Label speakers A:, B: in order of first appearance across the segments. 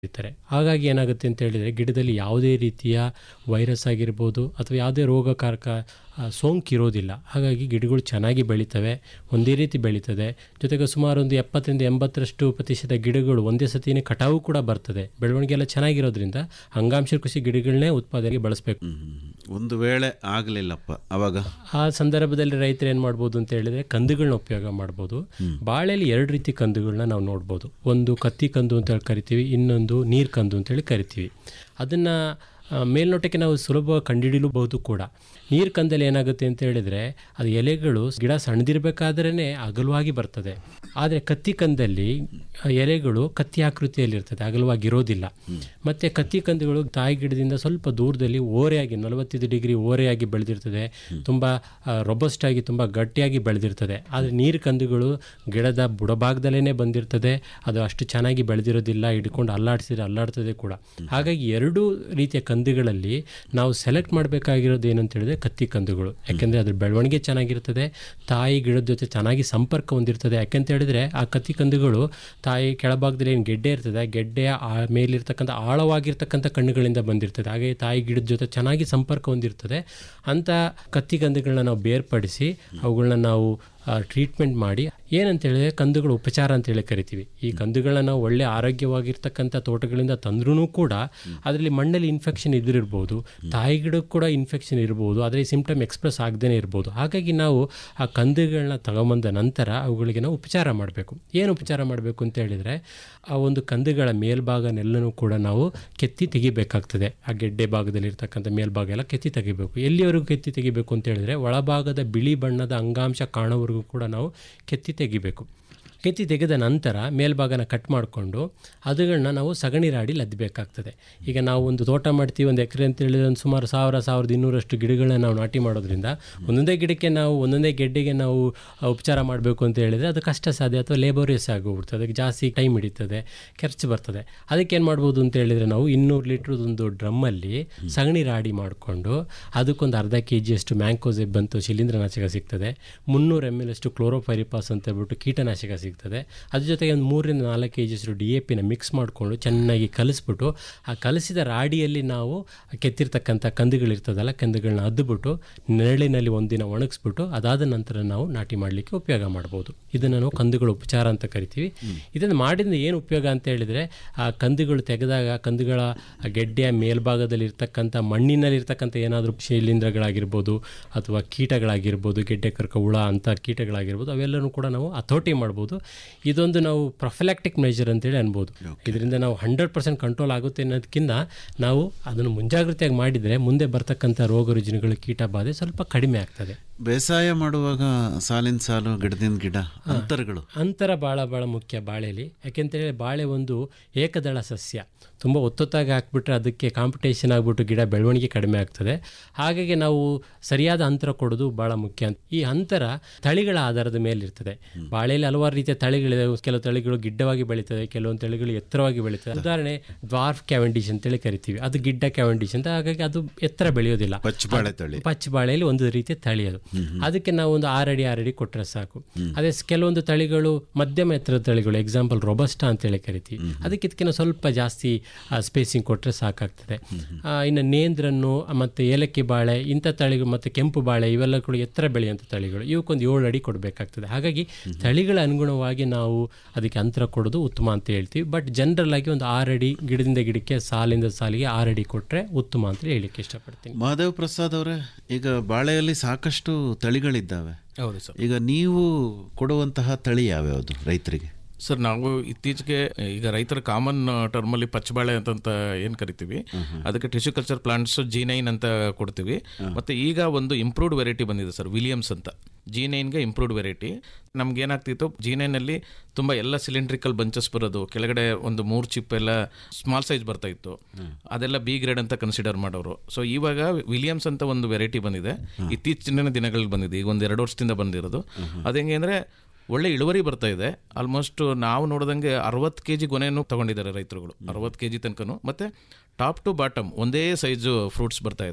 A: ಇರ್ತಾರೆ ಹಾಗಾಗಿ ಏನಾಗುತ್ತೆ ಅಂತ ಹೇಳಿದರೆ ಗಿಡದಲ್ಲಿ ಯಾವುದೇ ರೀತಿಯ ವೈರಸ್ ಆಗಿರ್ಬೋದು ಅಥವಾ ಯಾವುದೇ ರೋಗಕಾರಕ ಆ, ಸೋಂಕು ಇರೋದಿಲ್ಲ ಹಾಗಾಗಿ ಗಿಡಗಳು ಚೆನ್ನಾಗಿ ಬೆಳೀತವೆ ಒಂದೇ ರೀತಿ ಬೆಳೀತದೆ ಜೊತೆಗೆ ಸುಮಾರು ಒಂದು ಎಪ್ಪತ್ತರಿಂದ ಎಂಬತ್ತರಷ್ಟು ಪ್ರತಿಶತ ಗಿಡಗಳು ಒಂದೇ ಸತಿನೇ ಕಟಾವು ಕೂಡ ಬರ್ತದೆ ಬೆಳವಣಿಗೆ ಎಲ್ಲ ಚೆನ್ನಾಗಿರೋದ್ರಿಂದ ಅಂಗಾಂಶ ಕೃಷಿ ಗಿಡಗಳನ್ನೇ ಉತ್ಪಾದನೆಗೆ ಬಳಸಬೇಕು
B: ಒಂದು ವೇಳೆ ಆಗಲಿಲ್ಲಪ್ಪ ಅವಾಗ
A: ಆ ಸಂದರ್ಭದಲ್ಲಿ ರೈತರು ಏನು ಮಾಡ್ಬೋದು ಅಂತ ಹೇಳಿದ್ರೆ ಕಂದುಗಳನ್ನ ಉಪಯೋಗ ಮಾಡ್ಬೋದು ಬಾಳೆಯಲ್ಲಿ ಎರಡು ರೀತಿ ಕಂದುಗಳನ್ನ ನಾವು ನೋಡ್ಬೋದು ಒಂದು ಕತ್ತಿ ಕಂದು ಅಂತ ಹೇಳಿ ಕರಿತೀವಿ ಇನ್ನೊಂದು ನೀರು ಕಂದು ಅಂತೇಳಿ ಕರಿತೀವಿ ಅದನ್ನು ಮೇಲ್ನೋಟಕ್ಕೆ ನಾವು ಸುಲಭವಾಗಿ ಕಂಡುಹಿಡಿಯಲೂಬಹುದು ಕೂಡ ನೀರು ಕಂದಲ್ಲಿ ಏನಾಗುತ್ತೆ ಅಂತ ಹೇಳಿದರೆ ಅದು ಎಲೆಗಳು ಗಿಡ ಸಣ್ಣದಿರಬೇಕಾದ್ರೇ ಅಗಲವಾಗಿ ಬರ್ತದೆ ಆದರೆ ಕತ್ತಿ ಕಂದಲ್ಲಿ ಆ ಎಲೆಗಳು ಕತ್ತಿ ಆಕೃತಿಯಲ್ಲಿರ್ತದೆ ಅಗಲವಾಗಿರೋದಿಲ್ಲ ಮತ್ತು ಕತ್ತಿ ಕಂದುಗಳು ತಾಯಿ ಗಿಡದಿಂದ ಸ್ವಲ್ಪ ದೂರದಲ್ಲಿ ಓರೆಯಾಗಿ ನಲವತ್ತೈದು ಡಿಗ್ರಿ ಓರೆಯಾಗಿ ಬೆಳೆದಿರ್ತದೆ ತುಂಬ ರೊಬಸ್ಟ್ ಆಗಿ ತುಂಬ ಗಟ್ಟಿಯಾಗಿ ಬೆಳೆದಿರ್ತದೆ ಆದರೆ ನೀರು ಕಂದುಗಳು ಗಿಡದ ಬುಡಭಾಗದಲ್ಲೇ ಬಂದಿರ್ತದೆ ಅದು ಅಷ್ಟು ಚೆನ್ನಾಗಿ ಬೆಳೆದಿರೋದಿಲ್ಲ ಹಿಡ್ಕೊಂಡು ಅಲ್ಲಾಡಿಸಿದ್ರೆ ಅಲ್ಲಾಡ್ತದೆ ಕೂಡ ಹಾಗಾಗಿ ಎರಡೂ ರೀತಿಯ ಕಂದುಗಳಲ್ಲಿ ನಾವು ಸೆಲೆಕ್ಟ್ ಮಾಡಬೇಕಾಗಿರೋದು ಏನು ಅಂತ ಹೇಳಿದ್ರೆ ಕತ್ತಿ ಕಂದುಗಳು ಯಾಕೆಂದರೆ ಅದ್ರ ಬೆಳವಣಿಗೆ ಚೆನ್ನಾಗಿರ್ತದೆ ತಾಯಿ ಗಿಡದ ಜೊತೆ ಚೆನ್ನಾಗಿ ಸಂಪರ್ಕ ಹೊಂದಿರ್ತದೆ ಯಾಕೆಂತ ಹೇಳಿದ್ರೆ ಆ ಕತ್ತಿ ಕಂದುಗಳು ತಾಯಿ ಕೆಳಭಾಗದಲ್ಲಿ ಏನು ಗೆಡ್ಡೆ ಇರ್ತದೆ ಆ ಗೆಡ್ಡೆಯ ಆ ಮೇಲಿರ್ತಕ್ಕಂಥ ಆಳವಾಗಿರ್ತಕ್ಕಂಥ ಕಣ್ಣುಗಳಿಂದ ಬಂದಿರ್ತದೆ ಹಾಗೆ ತಾಯಿ ಗಿಡದ ಜೊತೆ ಚೆನ್ನಾಗಿ ಸಂಪರ್ಕ ಹೊಂದಿರ್ತದೆ ಅಂಥ ಕತ್ತಿ ಕಂದುಗಳನ್ನ ನಾವು ಬೇರ್ಪಡಿಸಿ ಅವುಗಳನ್ನ ನಾವು ಟ್ರೀಟ್ಮೆಂಟ್ ಮಾಡಿ ಏನಂತ ಹೇಳಿದ್ರೆ ಕಂದುಗಳು ಉಪಚಾರ ಅಂತೇಳಿ ಕರಿತೀವಿ ಈ ಕಂದುಗಳನ್ನ ನಾವು ಒಳ್ಳೆ ಆರೋಗ್ಯವಾಗಿರ್ತಕ್ಕಂಥ ತೋಟಗಳಿಂದ ತಂದ್ರೂ ಕೂಡ ಅದರಲ್ಲಿ ಮಣ್ಣಲ್ಲಿ ಇನ್ಫೆಕ್ಷನ್ ಇದ್ದಿರ್ಬೋದು ತಾಯಿ ಗಿಡಕ್ಕೆ ಕೂಡ ಇನ್ಫೆಕ್ಷನ್ ಇರ್ಬೋದು ಆದರೆ ಸಿಂಪ್ಟಮ್ ಎಕ್ಸ್ಪ್ರೆಸ್ ಆಗದೇ ಇರ್ಬೋದು ಹಾಗಾಗಿ ನಾವು ಆ ಕಂದುಗಳನ್ನ ತಗೊಂಬಂದ ನಂತರ ಅವುಗಳಿಗೆ ನಾವು ಉಪಚಾರ ಮಾಡಬೇಕು ಏನು ಉಪಚಾರ ಮಾಡಬೇಕು ಅಂತ ಹೇಳಿದರೆ ಆ ಒಂದು ಕಂದುಗಳ ಮೇಲ್ಭಾಗನೆಲ್ಲನೂ ಕೂಡ ನಾವು ಕೆತ್ತಿ ತೆಗಿಬೇಕಾಗ್ತದೆ ಆ ಗೆಡ್ಡೆ ಭಾಗದಲ್ಲಿ ಇರ್ತಕ್ಕಂಥ ಮೇಲ್ಭಾಗ ಎಲ್ಲ ಕೆತ್ತಿ ತೆಗಿಬೇಕು ಎಲ್ಲಿವರೆಗೂ ಕೆತ್ತಿ ತೆಗಿಬೇಕು ಅಂತ ಹೇಳಿದ್ರೆ ಒಳಭಾಗದ ಬಿಳಿ ಬಣ್ಣದ ಅಂಗಾಂಶ ಕಾಣೋವರೆಗೂ ಕೂಡ ನಾವು ಕೆತ್ತಿ ತೆಗಿಬೇಕು ಕೆತ್ತಿ ತೆಗೆದ ನಂತರ ಮೇಲ್ಭಾಗನ ಕಟ್ ಮಾಡಿಕೊಂಡು ಅದುಗಳನ್ನ ನಾವು ಸಗಣಿ ರಾಡಿ ಲದ್ದಬೇಕಾಗ್ತದೆ ಈಗ ನಾವು ಒಂದು ತೋಟ ಮಾಡ್ತೀವಿ ಒಂದು ಎಕರೆ ಅಂತ ಹೇಳಿದ್ರೆ ಒಂದು ಸುಮಾರು ಸಾವಿರ ಸಾವಿರದ ಇನ್ನೂರಷ್ಟು ಗಿಡಗಳನ್ನ ನಾವು ನಾಟಿ ಮಾಡೋದ್ರಿಂದ ಒಂದೊಂದೇ ಗಿಡಕ್ಕೆ ನಾವು ಒಂದೊಂದೇ ಗೆಡ್ಡೆಗೆ ನಾವು ಆ, ಉಪಚಾರ ಮಾಡಬೇಕು ಅಂತ ಹೇಳಿದರೆ ಅದು ಕಷ್ಟ ಸಾಧ್ಯ ಅಥವಾ ಲೇಬೋರಿಯಸ್ ಆಗೋಗ್ಬಿಡ್ತದೆ ಅದಕ್ಕೆ ಜಾಸ್ತಿ ಟೈಮ್ ಹಿಡಿತದೆ ಖರ್ಚು ಬರ್ತದೆ ಅದಕ್ಕೆ ಏನು ಮಾಡ್ಬೋದು ಅಂತ ಹೇಳಿದರೆ ನಾವು ಇನ್ನೂರು ಲೀಟ್ರದ್ದು ಒಂದು ಡ್ರಮ್ಮಲ್ಲಿ ಸಗಣಿ ರಾಡಿ ಮಾಡಿಕೊಂಡು ಅದಕ್ಕೊಂದು ಅರ್ಧ ಕೆ ಜಿಯಷ್ಟು ಮ್ಯಾಂಕೋಸೆಬ್ ಬಂತು ಶಿಲೀಂಧ್ರನಾಶಕ ಸಿಗ್ತದೆ ಮುನ್ನೂರು ಎಮ್ ಎಲ್ ಅಷ್ಟು ಕ್ಲೋರೋಫೈರಿಪಾಸ್ ಅಂತ ಹೇಳ್ಬಿಟ್ಟು ಕೀಟನಾಶಕ ಸಿಗ್ತದೆ ಅದ್ರ ಜೊತೆಗೆ ಒಂದು ಮೂರರಿಂದ ನಾಲ್ಕು ಕೆ ಜಿಯಷ್ಟು ಡಿ ಎ ಪಿನ ಮಿಕ್ಸ್ ಮಾಡಿಕೊಂಡು ಚೆನ್ನಾಗಿ ಕಲಿಸ್ಬಿಟ್ಟು ಆ ಕಲಿಸಿದ ರಾಡಿಯಲ್ಲಿ ನಾವು ಕೆತ್ತಿರ್ತಕ್ಕಂಥ ಕಂದುಗಳಿರ್ತದಲ್ಲ ಕಂದುಗಳನ್ನ ಅದ್ದುಬಿಟ್ಟು ನೆರಳಿನಲ್ಲಿ ಒಂದಿನ ಒಣಗಿಸ್ಬಿಟ್ಟು ಅದಾದ ನಂತರ ನಾವು ನಾಟಿ ಮಾಡಲಿಕ್ಕೆ ಉಪಯೋಗ ಮಾಡ್ಬೋದು ಇದನ್ನು ನಾವು ಕಂದುಗಳ ಉಪಚಾರ ಅಂತ ಕರಿತೀವಿ ಇದನ್ನು ಮಾಡಿದ ಏನು ಉಪಯೋಗ ಅಂತ ಹೇಳಿದರೆ ಆ ಕಂದುಗಳು ತೆಗೆದಾಗ ಕಂದುಗಳ ಆ ಗೆಡ್ಡೆಯ ಮೇಲ್ಭಾಗದಲ್ಲಿ ಇರ್ತಕ್ಕಂಥ ಮಣ್ಣಿನಲ್ಲಿ ಇರ್ತಕ್ಕಂಥ ಏನಾದರೂ ಶಿಲೀಂಧ್ರಗಳಾಗಿರ್ಬೋದು ಅಥವಾ ಕೀಟಗಳಾಗಿರ್ಬೋದು ಗೆಡ್ಡೆ ಕರ್ಕ ಹುಳ ಅಂಥ ಕೀಟಗಳಾಗಿರ್ಬೋದು ಅವೆಲ್ಲನೂ ಕೂಡ ನಾವು ಹತೋಟಿ ಮಾಡ್ಬೋದು ಇದೊಂದು ನಾವು ಪ್ರೊಫೆಲಾಕ್ಟಿಕ್ ಮೆಜರ್ ಅಂತೇಳಿ ಅನ್ಬೋದು ಇದರಿಂದ ನಾವು ಹಂಡ್ರೆಡ್ ಪರ್ಸೆಂಟ್ ಕಂಟ್ರೋಲ್ ಆಗುತ್ತೆ ಅನ್ನೋದಕ್ಕಿಂತ ನಾವು ಅದನ್ನು ಮುಂಜಾಗ್ರತೆಯಾಗಿ ಮಾಡಿದರೆ ಮುಂದೆ ಬರ್ತಕ್ಕಂಥ ರೋಗ ರುಜಿನಗಳು ಕೀಟ ಬಾಧೆ ಸ್ವಲ್ಪ ಕಡಿಮೆ ಆಗ್ತದೆ
B: ಬೇಸಾಯ ಮಾಡುವಾಗ ಸಾಲಿನ ಸಾಲು ಗಿಡದಿಂದ ಗಿಡ ಅಂತರಗಳು
A: ಅಂತರ ಭಾಳ ಭಾಳ ಮುಖ್ಯ ಬಾಳೆಲಿ ಯಾಕೆಂತೇಳಿ ಬಾಳೆ ಒಂದು ಏಕದಳ ಸಸ್ಯ ತುಂಬ ಒತ್ತೊತ್ತಾಗಿ ಹಾಕ್ಬಿಟ್ರೆ ಅದಕ್ಕೆ ಕಾಂಪಿಟೇಷನ್ ಆಗಿಬಿಟ್ಟು ಗಿಡ ಬೆಳವಣಿಗೆ ಕಡಿಮೆ ಆಗ್ತದೆ ಹಾಗಾಗಿ ನಾವು ಸರಿಯಾದ ಅಂತರ ಕೊಡೋದು ಭಾಳ ಮುಖ್ಯ ಅಂತ ಈ ಅಂತರ ತಳಿಗಳ ಆಧಾರದ ಮೇಲೆ ಇರ್ತದೆ ಬಾಳೆಯಲ್ಲಿ ಹಲವಾರು ರೀತಿಯ ತಳಿಗಳಿದೆ ಕೆಲವು ತಳಿಗಳು ಗಿಡ್ಡವಾಗಿ ಬೆಳೀತದೆ ಕೆಲವೊಂದು ತಳಿಗಳು ಎತ್ತರವಾಗಿ ಬೆಳೀತದೆ ಉದಾಹರಣೆ ಡ್ವಾರ್ಫ್ ಕ್ಯಾವೆಂಡಿಶ್ ಅಂತೇಳಿ ಕರಿತೀವಿ ಅದು ಗಿಡ್ಡ ಕ್ಯಾವೆಂಡಿಶ್ ಅಂತ ಹಾಗಾಗಿ ಅದು ಎತ್ತರ ಬೆಳೆಯೋದಿಲ್ಲ
B: ಪಚ್ಚಬಾಳೆ ತಳಿ
A: ಪಚ್ಚ ಬಾಳೆಯಲ್ಲಿ ಒಂದು ರೀತಿಯ ತಳಿ ಅದು ಅದಕ್ಕೆ ನಾವು ಒಂದು ಆರಡಿ ಆರಡಿ ಕೊಟ್ಟರೆ ಸಾಕು ಅದೇ ಸ್- ಕೆಲವೊಂದು ತಳಿಗಳು ಮಧ್ಯಮ ಎತ್ತರದ ತಳಿಗಳು ಎಕ್ಸಾಂಪಲ್ ರೊಬಸ್ಟಾ ಅಂತೇಳಿ ಕರಿತೀವಿ ಅದಕ್ಕೆ ಇದಕ್ಕಿಂತ ಸ್ವಲ್ಪ ಜಾಸ್ತಿ ಸ್ಪೇಸಿಂಗ್ ಕೊಟ್ಟರೆ ಸಾಕಾಗ್ತದೆ ಆ, ಇನ್ನು ನೇಂದ್ರನ್ನು ಮತ್ತು ಏಲಕ್ಕಿ ಬಾಳೆ ಇಂಥ ತಳಿಗಳು ಮತ್ತು ಕೆಂಪು ಬಾಳೆ ಇವೆಲ್ಲ ಕೂಡ ಎತ್ತರ ಬೆಳೆಯುವಂಥ ತಳಿಗಳು ಇವಕ್ಕೊಂದು ಏಳು ಅಡಿ ಕೊಡಬೇಕಾಗ್ತದೆ ಹಾಗಾಗಿ ತಳಿಗಳ ಅನುಗುಣವಾಗಿ ನಾವು ಅದಕ್ಕೆ ಅಂತರ ಕೊಡೋದು ಉತ್ತಮ ಅಂತ ಹೇಳ್ತೀವಿ ಬಟ್ ಜನರಲ್ ಆಗಿ ಒಂದು ಆರಡಿ ಗಿಡದಿಂದ ಗಿಡಕ್ಕೆ ಸಾಲಿಂದ ಸಾಲಿಗೆ ಆರಡಿ ಕೊಟ್ಟರೆ ಉತ್ತಮ ಅಂತ ಹೇಳಿಕ್ಕೆ ಇಷ್ಟಪಡ್ತೀನಿ
B: ಮಹಾದೇವ್ ಪ್ರಸಾದ್ ಅವರೇ ಈಗ ಬಾಳೆಯಲ್ಲಿ ಸಾಕಷ್ಟು ತಳಿಗಳಿದ್ದಾವೆ
C: ಹೌದು ಸರ್
B: ಈಗ ನೀವು ಕೊಡುವಂತಹ ತಳಿ ಯಾವ್ಯಾವುದು ರೈತರಿಗೆ
C: ಸರ್ ನಾವು ಇತ್ತೀಚೆಗೆ ಈಗ ರೈತರ ಕಾಮನ್ ಟರ್ಮಲ್ಲಿ ಪಚ್ಚಬಾಳೆ ಅಂತಂತ ಏನು ಕರಿತೀವಿ ಅದಕ್ಕೆ tissue culture plants G nine ಅಂತ ಕೊಡ್ತೀವಿ ಮತ್ತೆ ಈಗ ಒಂದು ಇಂಪ್ರೂವ್ಡ್ ವೆರೈಟಿ ಬಂದಿದೆ ಸರ್ ವಿಲಿಯಮ್ಸ್ ಅಂತ ಜಿ ನೈನ್ಗೆ ಇಂಪ್ರೂವ್ಡ್ ವೆರೈಟಿ ನಮ್ಗೆ ಏನಾಗ್ತಿತ್ತು ಜಿ ನೈನಲ್ಲಿ ತುಂಬ ಎಲ್ಲ ಸಿಲಿಂಡ್ರಿಕಲ್ ಬಂಚಸ್ ಬರೋದು ಕೆಳಗಡೆ ಒಂದು ಮೂರು ಚಿಪ್ ಎಲ್ಲ ಸ್ಮಾಲ್ ಸೈಜ್ ಬರ್ತಾ ಇತ್ತು ಅದೆಲ್ಲ ಬಿ ಗ್ರೇಡ್ ಅಂತ ಕನ್ಸಿಡರ್ ಮಾಡೋರು ಸೊ ಇವಾಗ ವಿಲಿಯಮ್ಸ್ ಅಂತ ಒಂದು ವೆರೈಟಿ ಬಂದಿದೆ ಇತ್ತೀಚಿನ ದಿನಗಳಲ್ಲಿ ಬಂದಿದೆ ಈಗ ಒಂದು ಎರಡು ವರ್ಷದಿಂದ ಬಂದಿರೋದು ಅದೇಂಗೆ ಅಂದರೆ ಒಳ್ಳೆ ಇಳುವರಿ ಬರ್ತಾ ಇದೆ ಆಲ್ಮೋಸ್ಟ್ ನಾವು ನೋಡಿದಂಗೆ ಅರವತ್ತು ಕೆ ಜಿ ಗೊನೆಯನ್ನು ತಗೊಂಡಿದ್ದಾರೆ ರೈತರುಗಳು ಅರವತ್ತು ಕೆ ಜಿ ತನಕನು ಮತ್ತು ಟಾಪ್ ಟು ಬಾಟಮ್ ಒಂದೇ ಸೈಜು ಫ್ರೂಟ್ಸ್ ಬರ್ತಾ ಇದೆ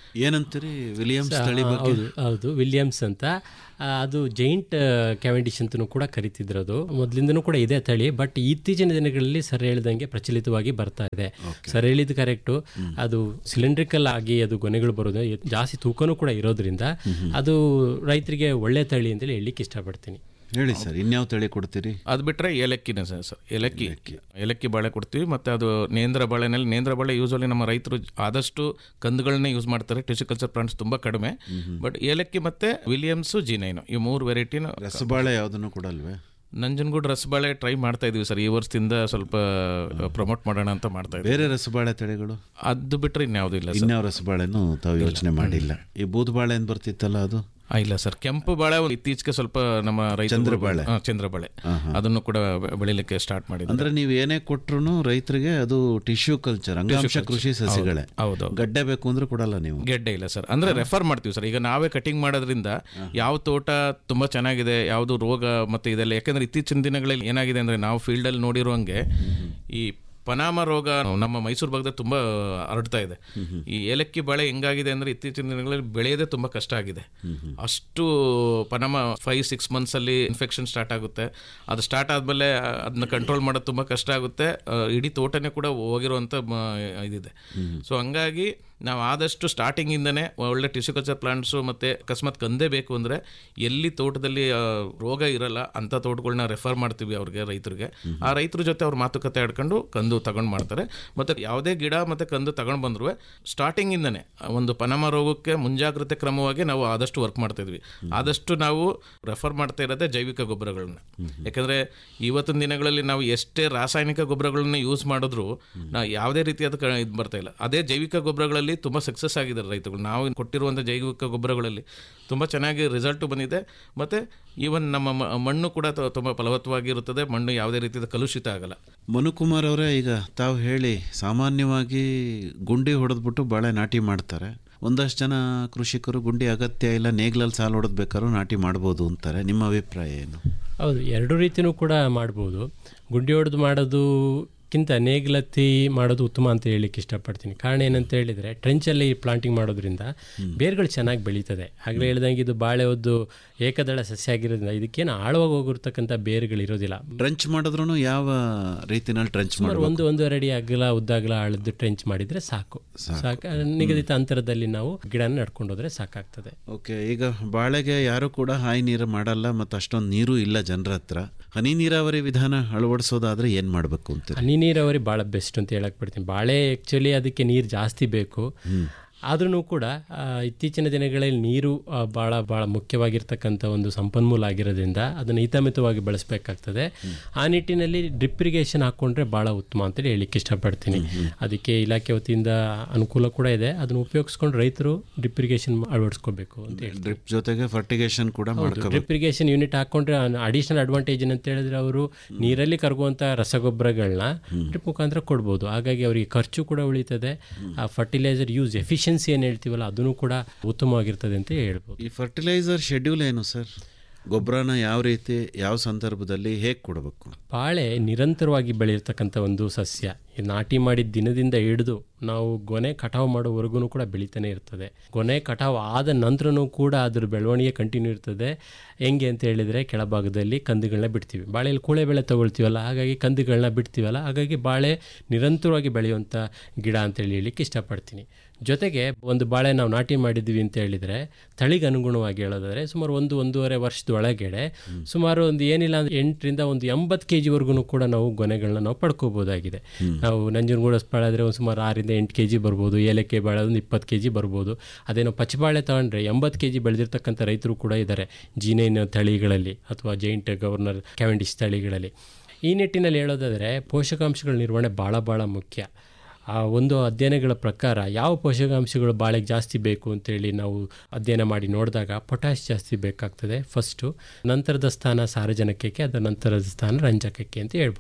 B: ಏನಂತೀರಿ ವಿಲಿಯಮ್ಸ್ ತಳಿ ಬಗ್ಗೆ
A: ಹೌದು ಹೌದು ವಿಲಿಯಮ್ಸ್ ಅಂತ ಆ, ಅದು ಜೈಂಟ್ ಕ್ಯಾವೆಂಡಿಶ್ ಅಂತಲೂ ಕೂಡ ಕರಿತಿದ್ರು ಅದು ಮೊದಲಿಂದನೂ ಕೂಡ ಇದೆ ತಳಿ ಬಟ್ ಇತ್ತೀಚಿನ ದಿನಗಳಲ್ಲಿ ಸರ್ ಹೇಳ್ದಂಗೆ ಪ್ರಚಲಿತವಾಗಿ ಬರ್ತಾ ಇದೆ ಸರ್ ಹೇಳಿದ್ದು ಕರೆಕ್ಟು ಅದು ಸಿಲಿಂಡ್ರಿಕಲ್ ಆಗಿ ಅದು ಗೊನೆಗಳು ಬರೋದು ಎ- ಜಾಸ್ತಿ ತೂಕನೂ ಕೂಡ ಇರೋದ್ರಿಂದ ಅದು ರೈತರಿಗೆ ಒಳ್ಳೆ ತಳಿ ಅಂತೇಳಿ ಹೇಳಲಿಕ್ಕೆ ಇಷ್ಟಪಡ್ತೀನಿ
B: ಹೇಳಿ ಸರ್ ಇನ್ಯಾವ ತಳಿ ಕೊಡ್ತೀರಿ
C: ಅದು ಬಿಟ್ಟರೆ ಏಲಕ್ಕಿನೇ ಸರ್ ಸರ್ ಏಲಕ್ಕಿ ಏಲಕ್ಕಿ ಬಾಳೆ ಕೊಡ್ತೀವಿ ಮತ್ತು ಅದು ನೇಂದ್ರ ಬಾಳೆನಲ್ಲಿ ನೇಂದ್ರ ಬಾಳೆ ಯೂಸಲಿ ನಮ್ಮ ರೈತರು ಆದಷ್ಟು ಕಂದುಗಳನ್ನೇ ಯೂಸ್ ಮಾಡ್ತಾರೆ ಟಿಶ್ಯೂಕಲ್ಚರ್ ಪ್ಲಾಂಟ್ಸ್ ತುಂಬ ಕಡಿಮೆ ಬಟ್ ಏಲಕ್ಕಿ ಮತ್ತು ವಿಲಿಯಮ್ಸು ಜಿನೈನು ಈ ಮೂರು ವೆರೈಟಿನ
B: ರಸಬಾಳೆ ಯಾವುದನ್ನು ಕೊಡಲ್ವೇ
C: ನಂಜನಗೂಡು ರಸಬಾಳೆ ಟ್ರೈ ಮಾಡ್ತಾ ಇದೀವಿ ಸರ್ ಈ ವರ್ಷದಿಂದ ಸ್ವಲ್ಪ ಪ್ರಮೋಟ್ ಮಾಡೋಣ ಅಂತ ಮಾಡ್ತಾ ಇದ್ದೀವಿ
B: ಬೇರೆ ರಸಬಾಳೆ ತಳಿಗಳು
C: ಅದು ಬಿಟ್ಟರೆ ಇನ್ಯಾವುದೂ ಇಲ್ಲ ಸರ್
B: ಇನ್ಯಾವ ರಸಬಾಳೆನೂ ತಾವು ಯೋಚನೆ ಮಾಡಿಲ್ಲ ಈ ಬೂದ್ಬಾಳೆ ಏನು ಬರ್ತಿತ್ತಲ್ಲ ಅದು
C: ಆ, ಇಲ್ಲ ಸರ್ ಕೆಂಪು ಬಾಳೆ ಒಂದು ಇತ್ತೀಚೆಗೆ ಸ್ವಲ್ಪ ನಮ್ಮ ರೈತ
B: ಚಂದ್ರಬಾಳೆ.
C: ಚಂದ್ರಬಾಳೆ ಅದನ್ನು ಕೂಡ ಬೆ- ಬೆಳಿಲಿಕ್ಕೆ ಸ್ಟಾರ್ಟ್ ಮಾಡಿದ್ರು
B: ಅಂದ್ರೆ ನೀವು ಏನೇ ಕೊಟ್ರು ರೈತರಿಗೆ ಅದು ಟಿಶ್ಯೂ ಕಲ್ಚರ್ ಅಂಗಾಂಶ ಕೃಷಿ ಸಸಿಗಳೇ
C: ಹೌದು
B: ಗಡ್ಡೆ ಬೇಕು ಅಂದ್ರೆ ಕೊಡಲ್ಲ ನೀವು
C: ಗೆಡ್ಡೆ ಇಲ್ಲ ಸರ್ ಅಂದ್ರೆ ರೆಫರ್ ಮಾಡ್ತೀವಿ ಸರ್ ಈಗ ನಾವೇ ಕಟಿಂಗ್ ಮಾಡೋದ್ರಿಂದ ಯಾವ ತೋಟ ತುಂಬಾ ಚೆನ್ನಾಗಿದೆ ಯಾವುದು ರೋಗ ಮತ್ತೆ ಇದೆಲ್ಲ ಯಾಕಂದ್ರೆ ಇತ್ತೀಚಿನ ದಿನಗಳಲ್ಲಿ ಏನಾಗಿದೆ ಅಂದ್ರೆ ನಾವು ಫೀಲ್ಡ್ ಅಲ್ಲಿ ನೋಡಿರುವಂಗೆ ಈ ಪನಾಮ ರೋಗ ನಮ್ಮ ಮೈಸೂರು ಭಾಗದಲ್ಲಿ ತುಂಬಾ ಹರಡ್ತಾ ಇದೆ ಈ ಏಲಕ್ಕಿ ಬಾಳೆ ಹೆಂಗಾಗಿದೆ ಅಂದ್ರೆ ಇತ್ತೀಚಿನ ದಿನಗಳಲ್ಲಿ ಬೆಳೆಯೋದೇ ತುಂಬಾ ಕಷ್ಟ ಆಗಿದೆ ಅಷ್ಟು ಪನಾಮ ಫೈವ್ ಸಿಕ್ಸ್ ಮಂತ್ಸ್ ಅಲ್ಲಿ ಇನ್ಫೆಕ್ಷನ್ ಸ್ಟಾರ್ಟ್ ಆಗುತ್ತೆ ಅದು ಸ್ಟಾರ್ಟ್ ಆದ್ಮೇಲೆ ಅದನ್ನ ಕಂಟ್ರೋಲ್ ಮಾಡೋದು ತುಂಬಾ ಕಷ್ಟ ಆಗುತ್ತೆ ಆ, ಇಡೀ ತೋಟನೇ ಕೂಡ ಹೋಗಿರುವಂತ ಮ- ಇದಿದೆ ಸೊ ಹಂಗಾಗಿ ನಾವು ಆದಷ್ಟು ಸ್ಟಾರ್ಟಿಂಗ್ ಇಂದನೇ ಒಳ್ಳೆ ಟಿಶ್ಯೂಕಲ್ಚರ್ ಪ್ಲಾಂಟ್ಸು ಮತ್ತೆ ಅಕಸ್ಮಾತ್ ಕಂದೇ ಬೇಕು ಅಂದ್ರೆ ಎಲ್ಲಿ ತೋಟದಲ್ಲಿ ಆ, ರೋಗ ಇರಲ್ಲ ಅಂತ ತೋಟಗಳನ್ನ ರೆಫರ್ ಮಾಡ್ತೀವಿ ಅವ್ರಿಗೆ ರೈತರಿಗೆ ಆ ರೈತರ ಜೊತೆ ಅವ್ರ ಮಾತುಕತೆ ಆಡ್ಕೊಂಡು ಕಂದು ತಗೊಂಡ್ ಮಾಡ್ತಾರೆ ಮತ್ತೆ ಯಾವುದೇ ಗಿಡ ಮತ್ತೆ ಕಂದು ತಗೊಂಡ್ ಬಂದ್ರು ಸ್ಟಾರ್ಟಿಂಗ್ ಇಂದನೇ ಒಂದು ಪನಮ ರೋಗಕ್ಕೆ ಮುಂಜಾಗ್ರತೆ ಕ್ರಮವಾಗಿ ನಾವು ಆದಷ್ಟು ವರ್ಕ್ ಮಾಡ್ತಾ ಇದ್ವಿ ಆದಷ್ಟು ನಾವು ರೆಫರ್ ಮಾಡ್ತಾ ಇರೋದೇ ಜೈವಿಕ ಗೊಬ್ಬರಗಳನ್ನ ಯಾಕಂದ್ರೆ ಇವತ್ತಿನ ದಿನಗಳಲ್ಲಿ ನಾವು ಎಷ್ಟೇ ರಾಸಾಯನಿಕ ಗೊಬ್ಬರಗಳನ್ನ ಯೂಸ್ ಮಾಡಿದ್ರು ನಾವು ಯಾವುದೇ ರೀತಿಯಾದ ಕ- ಇದು ಬರ್ತಾ ಇಲ್ಲ ಅದೇ ಜೈವಿಕ ಗೊಬ್ಬರಗಳಲ್ಲಿ ತುಂಬಾ ಸಕ್ಸಸ್ ಆಗಿದ್ದಾರೆ ರೈತಗಳು ನಾವು ಕೊಟ್ಟಿರುವಂಥ ಜೈವಿಕ ಗೊಬ್ಬರಗಳಲ್ಲಿ ತುಂಬಾ ಚೆನ್ನಾಗಿ ರಿಸಲ್ಟ್ ಬಂದಿದೆ ಮತ್ತೆ ಈವನ್ ನಮ್ಮ ಮ- ಮಣ್ಣು ಕೂಡ ತ- ತುಂಬಾ ಫಲವತ್ತವಾಗಿರುತ್ತದೆ ಮಣ್ಣು ಯಾವುದೇ ರೀತಿಯ ಕಲುಷಿತ ಆಗಲ್ಲ
B: ಮನುಕುಮಾರ್ ಅವರೇ ಈಗ ತಾವು ಹೇಳಿ ಸಾಮಾನ್ಯವಾಗಿ ಗುಂಡಿ ಹೊಡೆದ್ಬಿಟ್ಟು ಬಾಳೆ ನಾಟಿ ಮಾಡ್ತಾರೆ ಒಂದಷ್ಟು ಜನ ಕೃಷಿಕರು ಗುಂಡಿ ಅಗತ್ಯ ಇಲ್ಲ ನೇಗ್ಲಲ್ಲಿ ಸಾಲು ಹೊಡೆದ್ ಬೇಕಾದ್ರೂ ನಾಟಿ ಮಾಡ್ಬೋದು ಅಂತಾರೆ ನಿಮ್ಮ ಅಭಿಪ್ರಾಯ ಏನು
A: ಹೌದು ಎರಡು ರೀತಿನೂ ಕೂಡ ಮಾಡ್ಬೋದು ಗುಂಡಿ ಹೊಡೆದು ಮಾಡೋದುಕ್ಕಿಂತ ನೇಗಿಲತ್ತಿ ಮಾಡೋದು ಉತ್ತಮ ಅಂತ ಹೇಳಲಿಕ್ಕೆ ಇಷ್ಟಪಡ್ತೀನಿ ಕಾರಣ ಏನಂತ ಹೇಳಿದರೆ ಟ್ರೆಂಚಲ್ಲಿ ಪ್ಲಾಂಟಿಂಗ್ ಮಾಡೋದ್ರಿಂದ ಬೇರ್ಗಳು ಚೆನ್ನಾಗಿ ಬೆಳೀತದೆ ಆಗಲೇ ಹೇಳ್ದಂಗೆ ಇದು ಬಾಳೆ ಒಂದು ಏಕದಳ ಸಸ್ಯ ಆಗಿರೋದ್ರಿಂದ ಇದಕ್ಕೇನು ಆಳವಾಗಿ ಹೋಗಿರ್ತಕ್ಕಂಥ ಬೇರುಗಳು ಇರೋದಿಲ್ಲ
B: ಟ್ರಂಚ್ ಮಾಡಿದ್ರು ಯಾವ ರೀತಿನಲ್ಲಿ ಟ್ರಂಚ್
A: ಸುಮಾರು
B: ಮಾಡಬೇಕು
A: ಒಂದು ಒಂದೂವರೆ ಅಡಿ ಅಗಲ ಉದ್ದಾಗಲ ಆಳದ್ದು ಟ್ರೆಂಚ್ ಮಾಡಿದರೆ ಸಾಕು ಸಾಕು ನಿಗದಿತ ಅಂತರದಲ್ಲಿ ನಾವು ಗಿಡನ ನಡ್ಕೊಂಡು ಹೋದ್ರೆ ಸಾಕಾಗ್ತದೆ
B: ಓಕೆ ಈಗ ಬಾಳೆಗೆ ಯಾರು ಕೂಡ ಹಾಯಿ ನೀರು ಮಾಡಲ್ಲ ಮತ್ತು ಅಷ್ಟೊಂದು ನೀರು ಇಲ್ಲ ಜನರ ಹತ್ರ ಹನಿ ನೀರಾವರಿ ವಿಧಾನ ಅಳವಡಿಸೋದಾದ್ರೆ ಏನು ಮಾಡಬೇಕು ಅಂತೀರಿ
A: ಹನಿ ನೀರಾವರಿ ಭಾಳ ಬೆಸ್ಟ್ ಅಂತ ಹೇಳಕ್ ಬಿಡ್ತೀನಿ ಬಾಳೆ ಆ್ಯಕ್ಚುಲಿ ಅದಕ್ಕೆ ನೀರು ಜಾಸ್ತಿ ಬೇಕು ಆದ್ರೂ ಕೂಡ ಆ, ಇತ್ತೀಚಿನ ದಿನಗಳಲ್ಲಿ ನೀರು ಆ, ಭಾಳ ಭಾಳ ಮುಖ್ಯವಾಗಿರ್ತಕ್ಕಂಥ ಒಂದು ಸಂಪನ್ಮೂಲ ಆಗಿರೋದ್ರಿಂದ ಅದನ್ನು ಹಿತಮಿತವಾಗಿ ಬಳಸಬೇಕಾಗ್ತದೆ ಆ ನಿಟ್ಟಿನಲ್ಲಿ ಡ್ರಿಪ್ ಇರಿಗೇಷನ್ ಹಾಕ್ಕೊಂಡ್ರೆ ಭಾಳ ಉತ್ತಮ ಅಂತೇಳಿ ಹೇಳಿಕ್ಕೆ ಇಷ್ಟಪಡ್ತೀನಿ ಅದಕ್ಕೆ ಇಲಾಖೆ ವತಿಯಿಂದ ಅನುಕೂಲ ಕೂಡ ಇದೆ ಅದನ್ನು ಉಪಯೋಗಿಸ್ಕೊಂಡು ರೈತರು ಡ್ರಿಪ್ ಇರಿಗೇಷನ್ ಅಳವಡಿಸ್ಕೋಬೇಕು ಅಂತ ಹೇಳಿ
B: ಡ್ರಿಪ್ ಜೊತೆಗೆ ಫರ್ಟಿಗೇಷನ್ ಕೂಡ ಮಾಡ್ಕೋಬೇಕು
A: ಡ್ರಿಪ್ ಇರಿಗೇಷನ್ ಯೂನಿಟ್ ಹಾಕೊಂಡ್ರೆ ಅಡಿಷನಲ್ ಅಡ್ವಾಂಟೇಜ್ ಅಂತ ಹೇಳಿದ್ರೆ ಅವರು ನೀರಲ್ಲಿ ಕರಗುವಂಥ ರಸಗೊಬ್ಬರಗಳನ್ನ ಡ್ರಿಪ್ ಮುಖಾಂತರ ಕೊಡ್ಬೋದು ಹಾಗಾಗಿ ಅವರಿಗೆ ಖರ್ಚು ಕೂಡ ಉಳಿತದೆ ಆ ಫರ್ಟಿಲೈಸರ್ ಯೂಸ್ ಎಫಿಷಿಯನ್ಸಿ ಏನು ಹೇಳ್ತೀವಲ್ಲ ಅದನ್ನು ಕೂಡ ಉತ್ತಮವಾಗಿರ್ತದೆ ಅಂತ ಹೇಳ್ಬೋದು
B: ಈ ಫರ್ಟಿಲೈಸರ್ ಶೆಡ್ಯೂಲ್ ಏನು ಸರ್ ಗೊಬ್ಬರನ ಯಾವ ರೀತಿ ಯಾವ ಸಂದರ್ಭದಲ್ಲಿ ಹೇಗೆ ಕೊಡಬೇಕು
A: ಬಾಳೆ ನಿರಂತರವಾಗಿ ಬೆಳೆಯಿರ್ತಕ್ಕಂಥ ಒಂದು ಸಸ್ಯ ಈ ನಾಟಿ ಮಾಡಿದ ದಿನದಿಂದ ಹಿಡಿದು ನಾವು ಗೊನೆ ಕಟಾವು ಮಾಡೋವರೆಗೂ ಕೂಡ ಬೆಳೀತಾನೆ ಇರ್ತದೆ ಗೊನೆ ಕಟಾವು ಆದ ನಂತರನೂ ಕೂಡ ಅದ್ರ ಬೆಳವಣಿಗೆ ಕಂಟಿನ್ಯೂ ಇರ್ತದೆ ಹೆಂಗೆ ಅಂತ ಹೇಳಿದರೆ ಕೆಳಭಾಗದಲ್ಲಿ ಕಂದುಗಳನ್ನ ಬಿಡ್ತೀವಿ ಬಾಳೆಯಲ್ಲಿ ಕೂಳೆ ಬೆಳೆ ತಗೊಳ್ತೀವಲ್ಲ ಹಾಗಾಗಿ ಕಂದುಗಳನ್ನ ಬಿಡ್ತೀವಲ್ಲ ಹಾಗಾಗಿ ಬಾಳೆ ನಿರಂತರವಾಗಿ ಬೆಳೆಯುವಂಥ ಗಿಡ ಅಂತೇಳಿ ಹೇಳಲಿಕ್ಕೆ ಇಷ್ಟಪಡ್ತೀನಿ ಜೊತೆಗೆ ಒಂದು ಬಾಳೆ ನಾವು ನಾಟಿ ಮಾಡಿದ್ವಿ ಅಂತ ಹೇಳಿದರೆ ತಳಿಗೆ ಅನುಗುಣವಾಗಿ ಹೇಳೋದಾದ್ರೆ ಸುಮಾರು ಒಂದು ಒಂದೂವರೆ ವರ್ಷದ ಒಳಗಡೆ ಸುಮಾರು ಒಂದು ಏನಿಲ್ಲ ಅಂದ್ರೆ ಎಂಟರಿಂದ ಒಂದು ಎಂಬತ್ತು ಕೆ ಜಿವರೆಗೂ ಕೂಡ ನಾವು ಗೊನೆಗಳನ್ನ ನಾವು ಪಡ್ಕೋಬೋದಾಗಿದೆ ನಾವು ನಂಜನಗೂಡು ಬಾಳೆ ಆದರೆ ಒಂದು ಸುಮಾರು ಆರಿಂದ ಎಂಟು ಕೆ ಜಿ ಬರ್ಬೋದು ಏಲಕ್ಕಿ ಬಾಳೆ ಒಂದು ಇಪ್ಪತ್ತು ಕೆ ಜಿ ಬರ್ಬೋದು ಅದೇನೋ ಪಚ್ಚಬಾಳೆ ತಗೊಂಡ್ರೆ ಎಂಬತ್ತು ಕೆ ಜಿ ಬೆಳೆದಿರ್ತಕ್ಕಂಥ ರೈತರು ಕೂಡ ಇದ್ದಾರೆ ಜೀನೈನ್ ತಳಿಗಳಲ್ಲಿ ಅಥವಾ ಜೈಂಟ್ ಗವರ್ನರ್ ಕ್ಯಾವೆಂಡಿಶ್ ತಳಿಗಳಲ್ಲಿ ಈ ನಿಟ್ಟಿನಲ್ಲಿ ಹೇಳೋದಾದರೆ ಪೋಷಕಾಂಶಗಳ ನಿರ್ವಹಣೆ ಭಾಳ ಭಾಳ ಮುಖ್ಯ ಆ ಒಂದು ಅಧ್ಯಯನಗಳ ಪ್ರಕಾರ ಯಾವ ಪೋಷಕಾಂಶಗಳು ಬಾಳೆಗೆ ಜಾಸ್ತಿ ಬೇಕು ಅಂತೇಳಿ ನಾವು ಅಧ್ಯಯನ ಮಾಡಿ ನೋಡಿದಾಗ ಪೊಟ್ಯಾಶ್ ಜಾಸ್ತಿ ಬೇಕಾಗ್ತದೆ ಫಸ್ಟು ನಂತರದ ಸ್ಥಾನ ಸಾರಜನಕಕ್ಕೆ ಅದರ ನಂತರದ ಸ್ಥಾನ ರಂಜಕಕ್ಕೆ ಅಂತ ಹೇಳ್ಬೋದು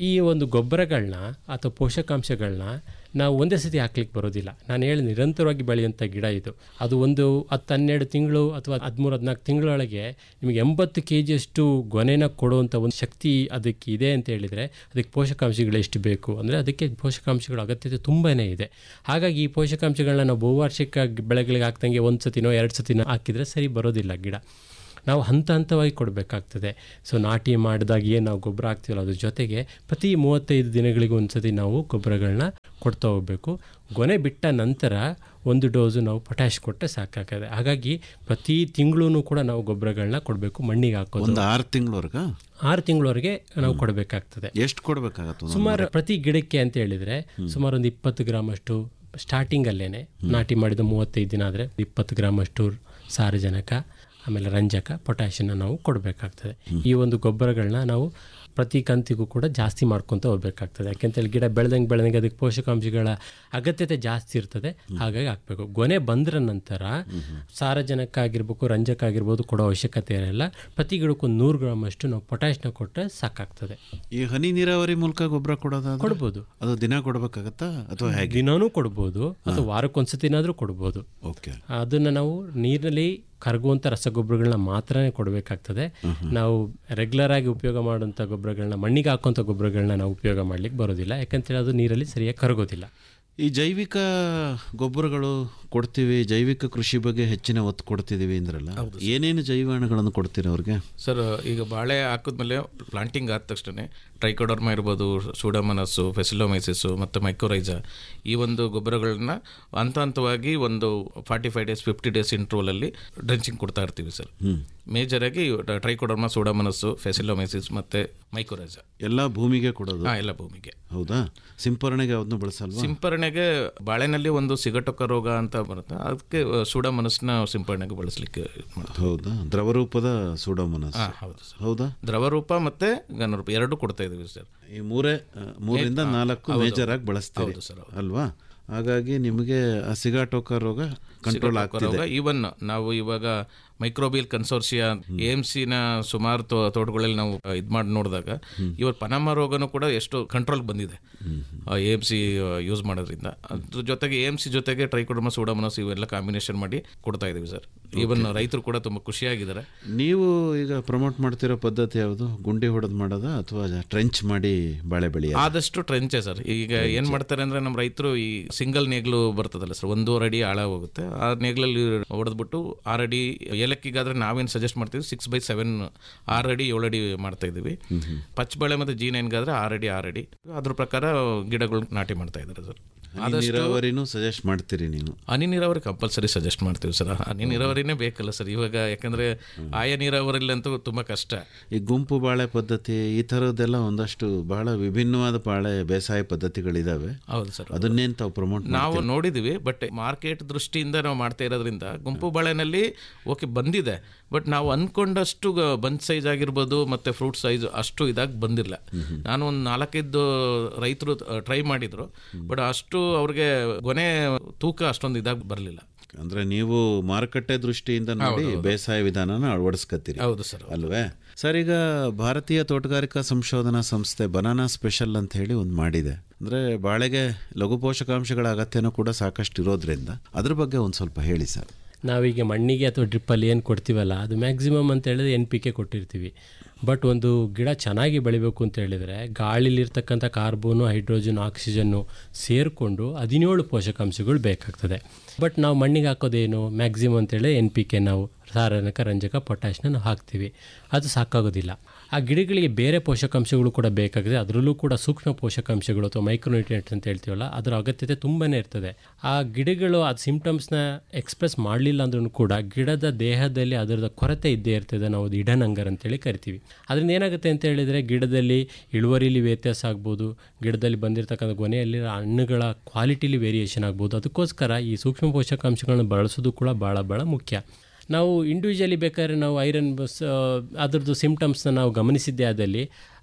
A: ಈ ಒಂದು ಗೊಬ್ಬರಗಳನ್ನ ಅಥವಾ ಪೋಷಕಾಂಶಗಳನ್ನ ನಾವು ಒಂದೇ ಸತಿ ಹಾಕ್ಲಿಕ್ಕೆ ಬರೋದಿಲ್ಲ ನಾನು ಹೇಳಿ ನಿರಂತರವಾಗಿ ಬೆಳೆಯುವಂಥ ಗಿಡ ಇದು ಅದು ಒಂದು ಹತ್ತು ಹನ್ನೆರಡು ತಿಂಗಳು ಅಥವಾ ಹದಿಮೂರು ಹದಿನಾಲ್ಕು ತಿಂಗಳೊಳಗೆ ನಿಮಗೆ ಎಂಬತ್ತು ಕೆ ಜಿಯಷ್ಟು ಗೊನೆನ ಕೊಡುವಂಥ ಒಂದು ಶಕ್ತಿ ಅದಕ್ಕೆ ಇದೆ ಅಂತ ಹೇಳಿದರೆ ಅದಕ್ಕೆ ಪೋಷಕಾಂಶಗಳು ಎಷ್ಟು ಬೇಕು ಅಂದರೆ ಅದಕ್ಕೆ ಪೋಷಕಾಂಶಗಳ ಅಗತ್ಯತೆ ತುಂಬಾ ಇದೆ ಹಾಗಾಗಿ ಈ ಪೋಷಕಾಂಶಗಳನ್ನ ನಾವು ಬಹುವಾರ್ಷಿಕ ಬೆಳೆಗಳಿಗೆ ಹಾಕ್ದಂಗೆ ಒಂದು ಸತಿನೋ ಎರಡು ಸತಿನೋ ಹಾಕಿದರೆ ಸರಿ ಬರೋದಿಲ್ಲ ಗಿಡ ನಾವು ಹಂತ ಹಂತವಾಗಿ ಕೊಡಬೇಕಾಗ್ತದೆ ಸೊ ನಾಟಿ ಮಾಡಿದಾಗ ಏನು ನಾವು ಗೊಬ್ಬರ ಹಾಕ್ತೀವಲ್ಲ ಅದ್ರ ಜೊತೆಗೆ ಪ್ರತಿ ಮೂವತ್ತೈದು ದಿನಗಳಿಗೆ ಒಂದು ಸತಿ ನಾವು ಗೊಬ್ಬರಗಳನ್ನ ಕೊಡ್ತಾ ಹೋಗಬೇಕು ಗೊನೆ ಬಿಟ್ಟ ನಂತರ ಒಂದು ಡೋಸು ನಾವು ಪೊಟ್ಯಾಶ್ ಕೊಟ್ಟರೆ ಸಾಕಾಗ್ತದೆ ಹಾಗಾಗಿ ಪ್ರತಿ ತಿಂಗಳೂ ಕೂಡ ನಾವು ಗೊಬ್ಬರಗಳನ್ನ ಕೊಡಬೇಕು ಮಣ್ಣಿಗೆ ಹಾಕೋದು
B: ಒಂದು ಆರು ತಿಂಗಳವರೆಗ
A: ಆರು ತಿಂಗಳವರೆಗೆ ನಾವು ಕೊಡಬೇಕಾಗ್ತದೆ
B: ಎಷ್ಟು ಕೊಡಬೇಕಾಗತ್ತೆ
A: ಸುಮಾರು ಪ್ರತಿ ಗಿಡಕ್ಕೆ ಅಂತ ಹೇಳಿದರೆ ಸುಮಾರು ಒಂದು ಇಪ್ಪತ್ತು ಗ್ರಾಮ್ ಅಷ್ಟು ಸ್ಟಾರ್ಟಿಂಗಲ್ಲೇ ನಾಟಿ ಮಾಡಿದ ಮೂವತ್ತೈದು ದಿನ ಆದರೆ ಇಪ್ಪತ್ತು ಗ್ರಾಮ್ ಅಷ್ಟು ಸಾರಜನಕ ಆಮೇಲೆ ರಂಜಕ ಪೊಟ್ಯಾಷಿಯನ್ನ ನಾವು ಕೊಡಬೇಕಾಗ್ತದೆ ಈ ಒಂದು ಗೊಬ್ಬರಗಳನ್ನ ನಾವು ಪ್ರತಿ ಕಂತಿಗೂ ಕೂಡ ಜಾಸ್ತಿ ಮಾಡ್ಕೊತ ಹೋಗ್ಬೇಕಾಗ್ತದೆ ಯಾಕೆಂತೇಳಿ ಗಿಡ ಬೆಳೆದಂಗೆ ಬೆಳೆದಂಗೆ ಅದಕ್ಕೆ ಪೋಷಕಾಂಶಗಳ ಅಗತ್ಯತೆ ಜಾಸ್ತಿ ಇರ್ತದೆ ಹಾಗಾಗಿ ಹಾಕಬೇಕು ಗೊನೆ ಬಂದ್ರ ನಂತರ ಸಾರಜನಕ ಆಗಿರ್ಬೇಕು ರಂಜಕ ಆಗಿರ್ಬೋದು ಕೊಡೋ ಅವಶ್ಯಕತೆ ಇರಲ್ಲ ಪ್ರತಿ ಗಿಡಕ್ಕೂ ಒಂದು ನೂರು ಗ್ರಾಮ್ ಅಷ್ಟು ನಾವು ಪೊಟ್ಯಾಶ್ನ ಕೊಟ್ಟರೆ ಸಾಕಾಗ್ತದೆ
B: ಈ ಹನಿ ನೀರಾವರಿ ಮೂಲಕ ಗೊಬ್ಬರ ಕೊಡೋದಾದ್ರೆ
A: ಕೊಡ್ಬೋದು
B: ಅದು ದಿನ ಕೊಡಬೇಕಾಗತ್ತಾ ಅಥವಾ ಹೇಗೆ
A: ದಿನಾನೂ ಕೊಡ್ಬೋದು ಅಥವಾ ವಾರಕ್ಕೊಂದ್ಸತಿನಾದರೂ ಕೊಡ್ಬೋದು
B: ಓಕೆ
A: ಅದನ್ನು ನಾವು ನೀರಿನಲ್ಲಿ ಕರಗುವಂಥ ರಸಗೊಬ್ಬರಗಳನ್ನ ಮಾತ್ರನೇ ಕೊಡಬೇಕಾಗ್ತದೆ ನಾವು ರೆಗ್ಯುಲರ್ ಆಗಿ ಉಪಯೋಗ ಮಾಡುವಂಥ ಗೊಬ್ಬರಗಳನ್ನ ಮಣ್ಣಿಗೆ ಹಾಕುವಂಥ ಗೊಬ್ಬರಗಳನ್ನ ನಾವು ಉಪಯೋಗ ಮಾಡ್ಲಿಕ್ಕೆ ಬರೋದಿಲ್ಲ ಯಾಕಂತೇಳಿ ಅದು ನೀರಲ್ಲಿ ಸರಿಯಾಗಿ ಕರಗೋದಿಲ್ಲ
B: ಈ ಜೈವಿಕ ಗೊಬ್ಬರಗಳು ಕೊಡ್ತೀವಿ ಜೈವಿಕ ಕೃಷಿ ಬಗ್ಗೆ ಹೆಚ್ಚಿನ ಒತ್ತು ಕೊಡ್ತಿದ್ದೀವಿ ಅಂದ್ರಲ್ಲ ಏನೇನು ಜೈವಾಣುಗಳನ್ನು ಕೊಡ್ತೀರಿ ಅವ್ರಿಗೆ
C: ಸರ್ ಈಗ ಬಾಳೆ ಹಾಕಿದ್ಮೇಲೆ ಪ್ಲಾಂಟಿಂಗ್ ಆದ ತಕ್ಷಣ ಟ್ರೈಕೋಡರ್ಮ ಇರ್ಬೋದು ಸೂಡಮನಸ್ಸು ಫೆಸಿಲೋಮೈಸಿಸ್ಸು ಮತ್ತು ಮೈಕ್ರೋರೈಜಾ ಈ ಒಂದು ಗೊಬ್ಬರಗಳನ್ನ ಹಂತ ಹಂತವಾಗಿ ಒಂದು forty five days fifty days ಇಂಟ್ರೋಲಲ್ಲಿ ಡ್ರೆಂಚಿಂಗ್ ಕೊಡ್ತಾ ಇರ್ತೀವಿ ಸರ್ ಮೇಜರಾಗಿ ಟ್ರೈಕೋಡರ್ಮ ಸೂಡಮನಸ್ಸು ಫೆಸಿಲೋಮೈಸಿಸ್ ಮತ್ತು ಮೈಕ್ರೋರೈಜಾ
B: ಎಲ್ಲ ಭೂಮಿಗೆ ಕೊಡೋದು
C: ಹಾಂ ಎಲ್ಲ ಭೂಮಿಗೆ
B: ಹೌದಾ ಸಿಂಪರಣೆಗೆ ಅದನ್ನು ಬಳಸಲ್ವಾ
C: ಸಿಂಪರಣೆಗೆ ಬಾಳೆನಲ್ಲಿ ಒಂದು ಸಿಗಟೊಕ್ಕ ರೋಗ ಅಂತ ಬರುತ್ತೆ ಅದಕ್ಕೆ ಸೂಡಮನಸ್ನ ಸಿಂಪರಣೆಗೆ ಬಳಸಲಿಕ್ಕೆ ಇದ್ ಮಾಡ್ತೀವಿ
B: ಹೌದಾ ದ್ರವರೂಪದ ಸೂಡೋಮನಸ್
C: ಹಾಂ ಹೌದು ಸರ್
B: ಹೌದಾ
C: ದ್ರವರೂಪ ಮತ್ತೆ ಘನರೂಪ ಎರಡು ಕೊಡ್ತಾ ಇದೀವಿ ಸರ್
B: ಈ ಮೂರೇ ಆ, ಮೂರರಿಂದ ನಾಲ್ಕು ಮೇಜರ್ ಆಗಿ ಬಳಸ್ತೀವಿ
C: ಹೌದು ಸರ್,
B: ಅಲ್ವಾ ಹಾಗಾಗಿ ನಿಮಗೆ ಆ ಸಿಗಾಟೋಕ ರೋಗ ಕಂಟ್ರೋಲ್ ಆಗ್ತಿದೆ
C: ರೋಗ ಈವನ್ ನಾವು ಇವಾಗ ಮೈಕ್ರೋಬಿಯಲ್ ಕನ್ಸೋರ್ಷಿಯಾ ಎ ಎಮ್ ಸಿನ ಸುಮಾರು ತೋ- ತೋಟಗಳಲ್ಲಿ ನಾವು ಇದು ಮಾಡಿ ನೋಡಿದಾಗ ಇವತ್ತು ಪನಾಮ ರೋಗನೂ ಕೂಡ ಎಷ್ಟು ಕಂಟ್ರೋಲ್ ಬಂದಿದೆ ಎ ಎಮ್ ಸಿ ಯೂಸ್ ಮಾಡೋದ್ರಿಂದ ಅದ್ರ ಜೊತೆಗೆ ಎ ಎಮ್ ಸಿ ಜೊತೆಗೆ ಟ್ರೈಕೋಡರ್ಮ ಸೂಡಮನಸ್ ಇವೆಲ್ಲ ಕಾಂಬಿನೇಷನ್ ಮಾಡಿ ಕೊಡ್ತಾ ಇದೀವಿ ಸರ್ ಈವನ್ ರೈತರು ಕೂಡ ತುಂಬ ಖುಷಿಯಾಗಿದ್ದಾರೆ
B: ನೀವು ಈಗ ಪ್ರಮೋಟ್ ಮಾಡ್ತಿರೋ ಪದ್ಧತಿ ಯಾವುದು ಗುಂಡಿ ಹೊಡೆದು ಮಾಡೋದಾ ಅಥವಾ ಟ್ರೆಂಚ್ ಮಾಡಿ ಬಾಳೆ ಬೆಳೆಯ
C: ಆದಷ್ಟು ಟ್ರೆಂಚೆ ಸರ್ ಈಗ ಏನ್ ಮಾಡ್ತಾರೆ ಅಂದ್ರೆ ನಮ್ಮ ರೈತರು ಈ ಸಿಂಗಲ್ ನೇಗ್ಲು ಬರ್ತದಲ್ಲ ಸರ್ ಒಂದೂವರೆ ಅಡಿ ಆಳ ಹೋಗುತ್ತೆ ಆ ನೇಗ್ಲಲ್ಲಿ ಹೊಡೆದ್ಬಿಟ್ಟು ಆರು ಅಡಿ ಏಲಕ್ಕಿಗಾದ್ರೆ ನಾವೇನು ಸಜೆಸ್ಟ್ ಮಾಡ್ತೀವಿ ಸಿಕ್ಸ್ ಬೈ ಸೆವೆನ್ ಆರು ಅಡಿ ಏಳು ಅಡಿ ಮಾಡ್ತಾ ಇದೀವಿ ಪಚ್ಚಬಾಳೆ ಮತ್ತು ಜಿ ನೈನ್ಗಾದ್ರೆ ಆರು ಅಡಿ ಆರು ಅಡಿ ಅದ್ರ ಪ್ರಕಾರ ಗಿಡಗಳು ನಾಟಿ ಮಾಡ್ತಾ ಇದ್ದಾರೆ ಸರ್
B: ಹನಿ ನೀರಾವರಿನೂ ಸಜೆಸ್ಟ್ ಮಾಡ್ತೀರಿ ನೀವು
C: ಹನಿ ನೀರಾವರಿ ಕಂಪಲ್ಸರಿ ಸಜೆಸ್ಟ್ ಮಾಡ್ತೀವಿ ಸರ್ ಹನಿ ನೀರಾವರಿನೇ ಬೇಕಲ್ಲ ಸರ್ ಇವಾಗ ಯಾಕಂದ್ರೆ ಆಯ ನೀರಾವರಿಲಂತೂ ತುಂಬಾ ಕಷ್ಟ
B: ಈ ಗುಂಪು ಬಾಳೆ ಪದ್ಧತಿ ಈ ಥರದ್ದೆಲ್ಲ ಒಂದಷ್ಟು ಬಹಳ ವಿಭಿನ್ನವಾದ ಬಾಳೆ ಬೇಸಾಯ ಪದ್ಧತಿಗಳಿದಾವೆ
C: ಹೌದು ಸರ್
B: ಅದನ್ನೇನು ತಾವು ಪ್ರಮೋಟ್
C: ನಾವು ನೋಡಿದೀವಿ ಬಟ್ ಮಾರ್ಕೆಟ್ ದೃಷ್ಟಿಯಿಂದ ನಾವು ಮಾಡ್ತಾ ಇರೋದ್ರಿಂದ ಗುಂಪು ಬಾಳೆನಲ್ಲಿ ಓಕೆ ಬಂದಿದೆ ಬಟ್ ನಾವು ಅನ್ಕೊಂಡಷ್ಟು ಬಂದ್ ಸೈಜ್ ಆಗಿರ್ಬೋದು ಮತ್ತೆ ಫ್ರೂಟ್ ಸೈಜ್ ಅಷ್ಟು ಇದಾಗಿ ಬಂದಿಲ್ಲ ನಾನು ಒಂದು ನಾಲ್ಕೈದು ರೈತರು ಟ್ರೈ ಮಾಡಿದ್ರು ಬಟ್ ಅಷ್ಟು ಅವ್ರಿಗೆ ಕೊನೆ ತೂಕ ಅಷ್ಟೊಂದು ಇದಾಗಿ ಬರಲಿಲ್ಲ
B: ಅಂದ್ರೆ ನೀವು ಮಾರುಕಟ್ಟೆ ದೃಷ್ಟಿಯಿಂದ ನೋಡಿ ಬೇಸಾಯ ವಿಧಾನನ ಅಳವಡಿಸ್ಕತ್ತೀರಿ
C: ಹೌದು ಸರ್
B: ಅಲ್ವೇ ಸರ್ ಈಗ ಭಾರತೀಯ ತೋಟಗಾರಿಕಾ ಸಂಶೋಧನಾ ಸಂಸ್ಥೆ ಬನಾನಾ ಸ್ಪೆಷಲ್ ಅಂತ ಹೇಳಿ ಒಂದು ಮಾಡಿದೆ ಅಂದ್ರೆ ಬಾಳೆಗೆ ಲಘು ಪೋಷಕಾಂಶಗಳ ಅಗತ್ಯನೂ ಕೂಡ ಸಾಕಷ್ಟು ಇರೋದ್ರಿಂದ ಅದ್ರ ಬಗ್ಗೆ ಒಂದು ಸ್ವಲ್ಪ ಹೇಳಿ ಸರ್
A: ನಾವೀಗ ಮಣ್ಣಿಗೆ ಅಥವಾ ಡ್ರಿಪ್ಪಲ್ಲಿ ಏನು ಕೊಡ್ತೀವಲ್ಲ ಅದು ಮ್ಯಾಕ್ಸಿಮಮ್ ಅಂತ ಹೇಳಿದ್ರೆ ಎನ್ ಪಿ ಕೆ ಕೊಟ್ಟಿರ್ತೀವಿ ಬಟ್ ಒಂದು ಗಿಡ ಚೆನ್ನಾಗಿ ಬೆಳಿಬೇಕು ಅಂತ ಹೇಳಿದರೆ ಗಾಳಿಲಿರ್ತಕ್ಕಂಥ ಕಾರ್ಬೋನು ಹೈಡ್ರೋಜನ್ ಆಕ್ಸಿಜನ್ನು ಸೇರಿಕೊಂಡು ಹದಿನೇಳು ಪೋಷಕಾಂಶಗಳು ಬೇಕಾಗ್ತದೆ ಬಟ್ ನಾವು ಮಣ್ಣಿಗೆ ಹಾಕೋದೇನು ಮ್ಯಾಕ್ಸಿಮಮ್ ಅಂತೇಳಿ ಎನ್ ಪಿ ಕೆ ನಾವು ಸಾರಜನಕ ರಂಜಕ ಪೊಟ್ಯಾಶ್ನ ನಾವು ಹಾಕ್ತೀವಿ ಅದು ಸಾಕಾಗೋದಿಲ್ಲ ಆ ಗಿಡಗಳಿಗೆ ಬೇರೆ ಪೋಷಕಾಂಶಗಳು ಕೂಡ ಬೇಕಾಗಿದೆ ಅದರಲ್ಲೂ ಕೂಡ ಸೂಕ್ಷ್ಮ ಪೋಷಕಾಂಶಗಳು ಅಥವಾ ಮೈಕ್ರೋನ್ಯೂಟ್ರಿಯೆಂಟ್ಸ್ ಅಂತ ಹೇಳ್ತೀವಲ್ಲ ಅದರ ಅಗತ್ಯತೆ ತುಂಬಾ ಇರ್ತದೆ ಆ ಗಿಡಗಳು ಆ ಸಿಂಪ್ಟಮ್ಸ್ನ ಎಕ್ಸ್ಪ್ರೆಸ್ ಮಾಡಲಿಲ್ಲ ಅಂದ್ರೂ ಕೂಡ ಗಿಡದ ದೇಹದಲ್ಲಿ ಅದರದ ಕೊರತೆ ಇದ್ದೇ ಇರ್ತದೆ ನಾವು ಅದು ಇಡನ್ ಹಂಗರ್ ಅಂತೇಳಿ ಕರಿತೀವಿ ಅದರಿಂದ ಏನಾಗುತ್ತೆ ಅಂತ ಹೇಳಿದರೆ ಗಿಡದಲ್ಲಿ ಇಳುವರಿಲಿ ವ್ಯತ್ಯಾಸ ಆಗ್ಬೋದು ಗಿಡದಲ್ಲಿ ಬಂದಿರತಕ್ಕಂಥ ಗೊನೆಯಲ್ಲಿ ಹಣ್ಣುಗಳ ಕ್ವಾಲಿಟಿಲಿ ವೇರಿಯೇಷನ್ ಆಗ್ಬೋದು ಅದಕ್ಕೋಸ್ಕರ ಈ ಸೂಕ್ಷ್ಮ ಪೋಷಕಾಂಶಗಳನ್ನು ಬಳಸೋದು ಕೂಡ ಭಾಳ ಭಾಳ ಮುಖ್ಯ ನಾವು ಇಂಡಿವಿಜುವಲಿ ಬೇಕಾದ್ರೆ ನಾವು ಐರನ್ ಬಸ್ ಅದರದ್ದು ಸಿಂಪ್ಟಮ್ಸ್ನ ನಾವು ಗಮನಿಸಿದ್ದೇ ಆದಲ್ಲಿ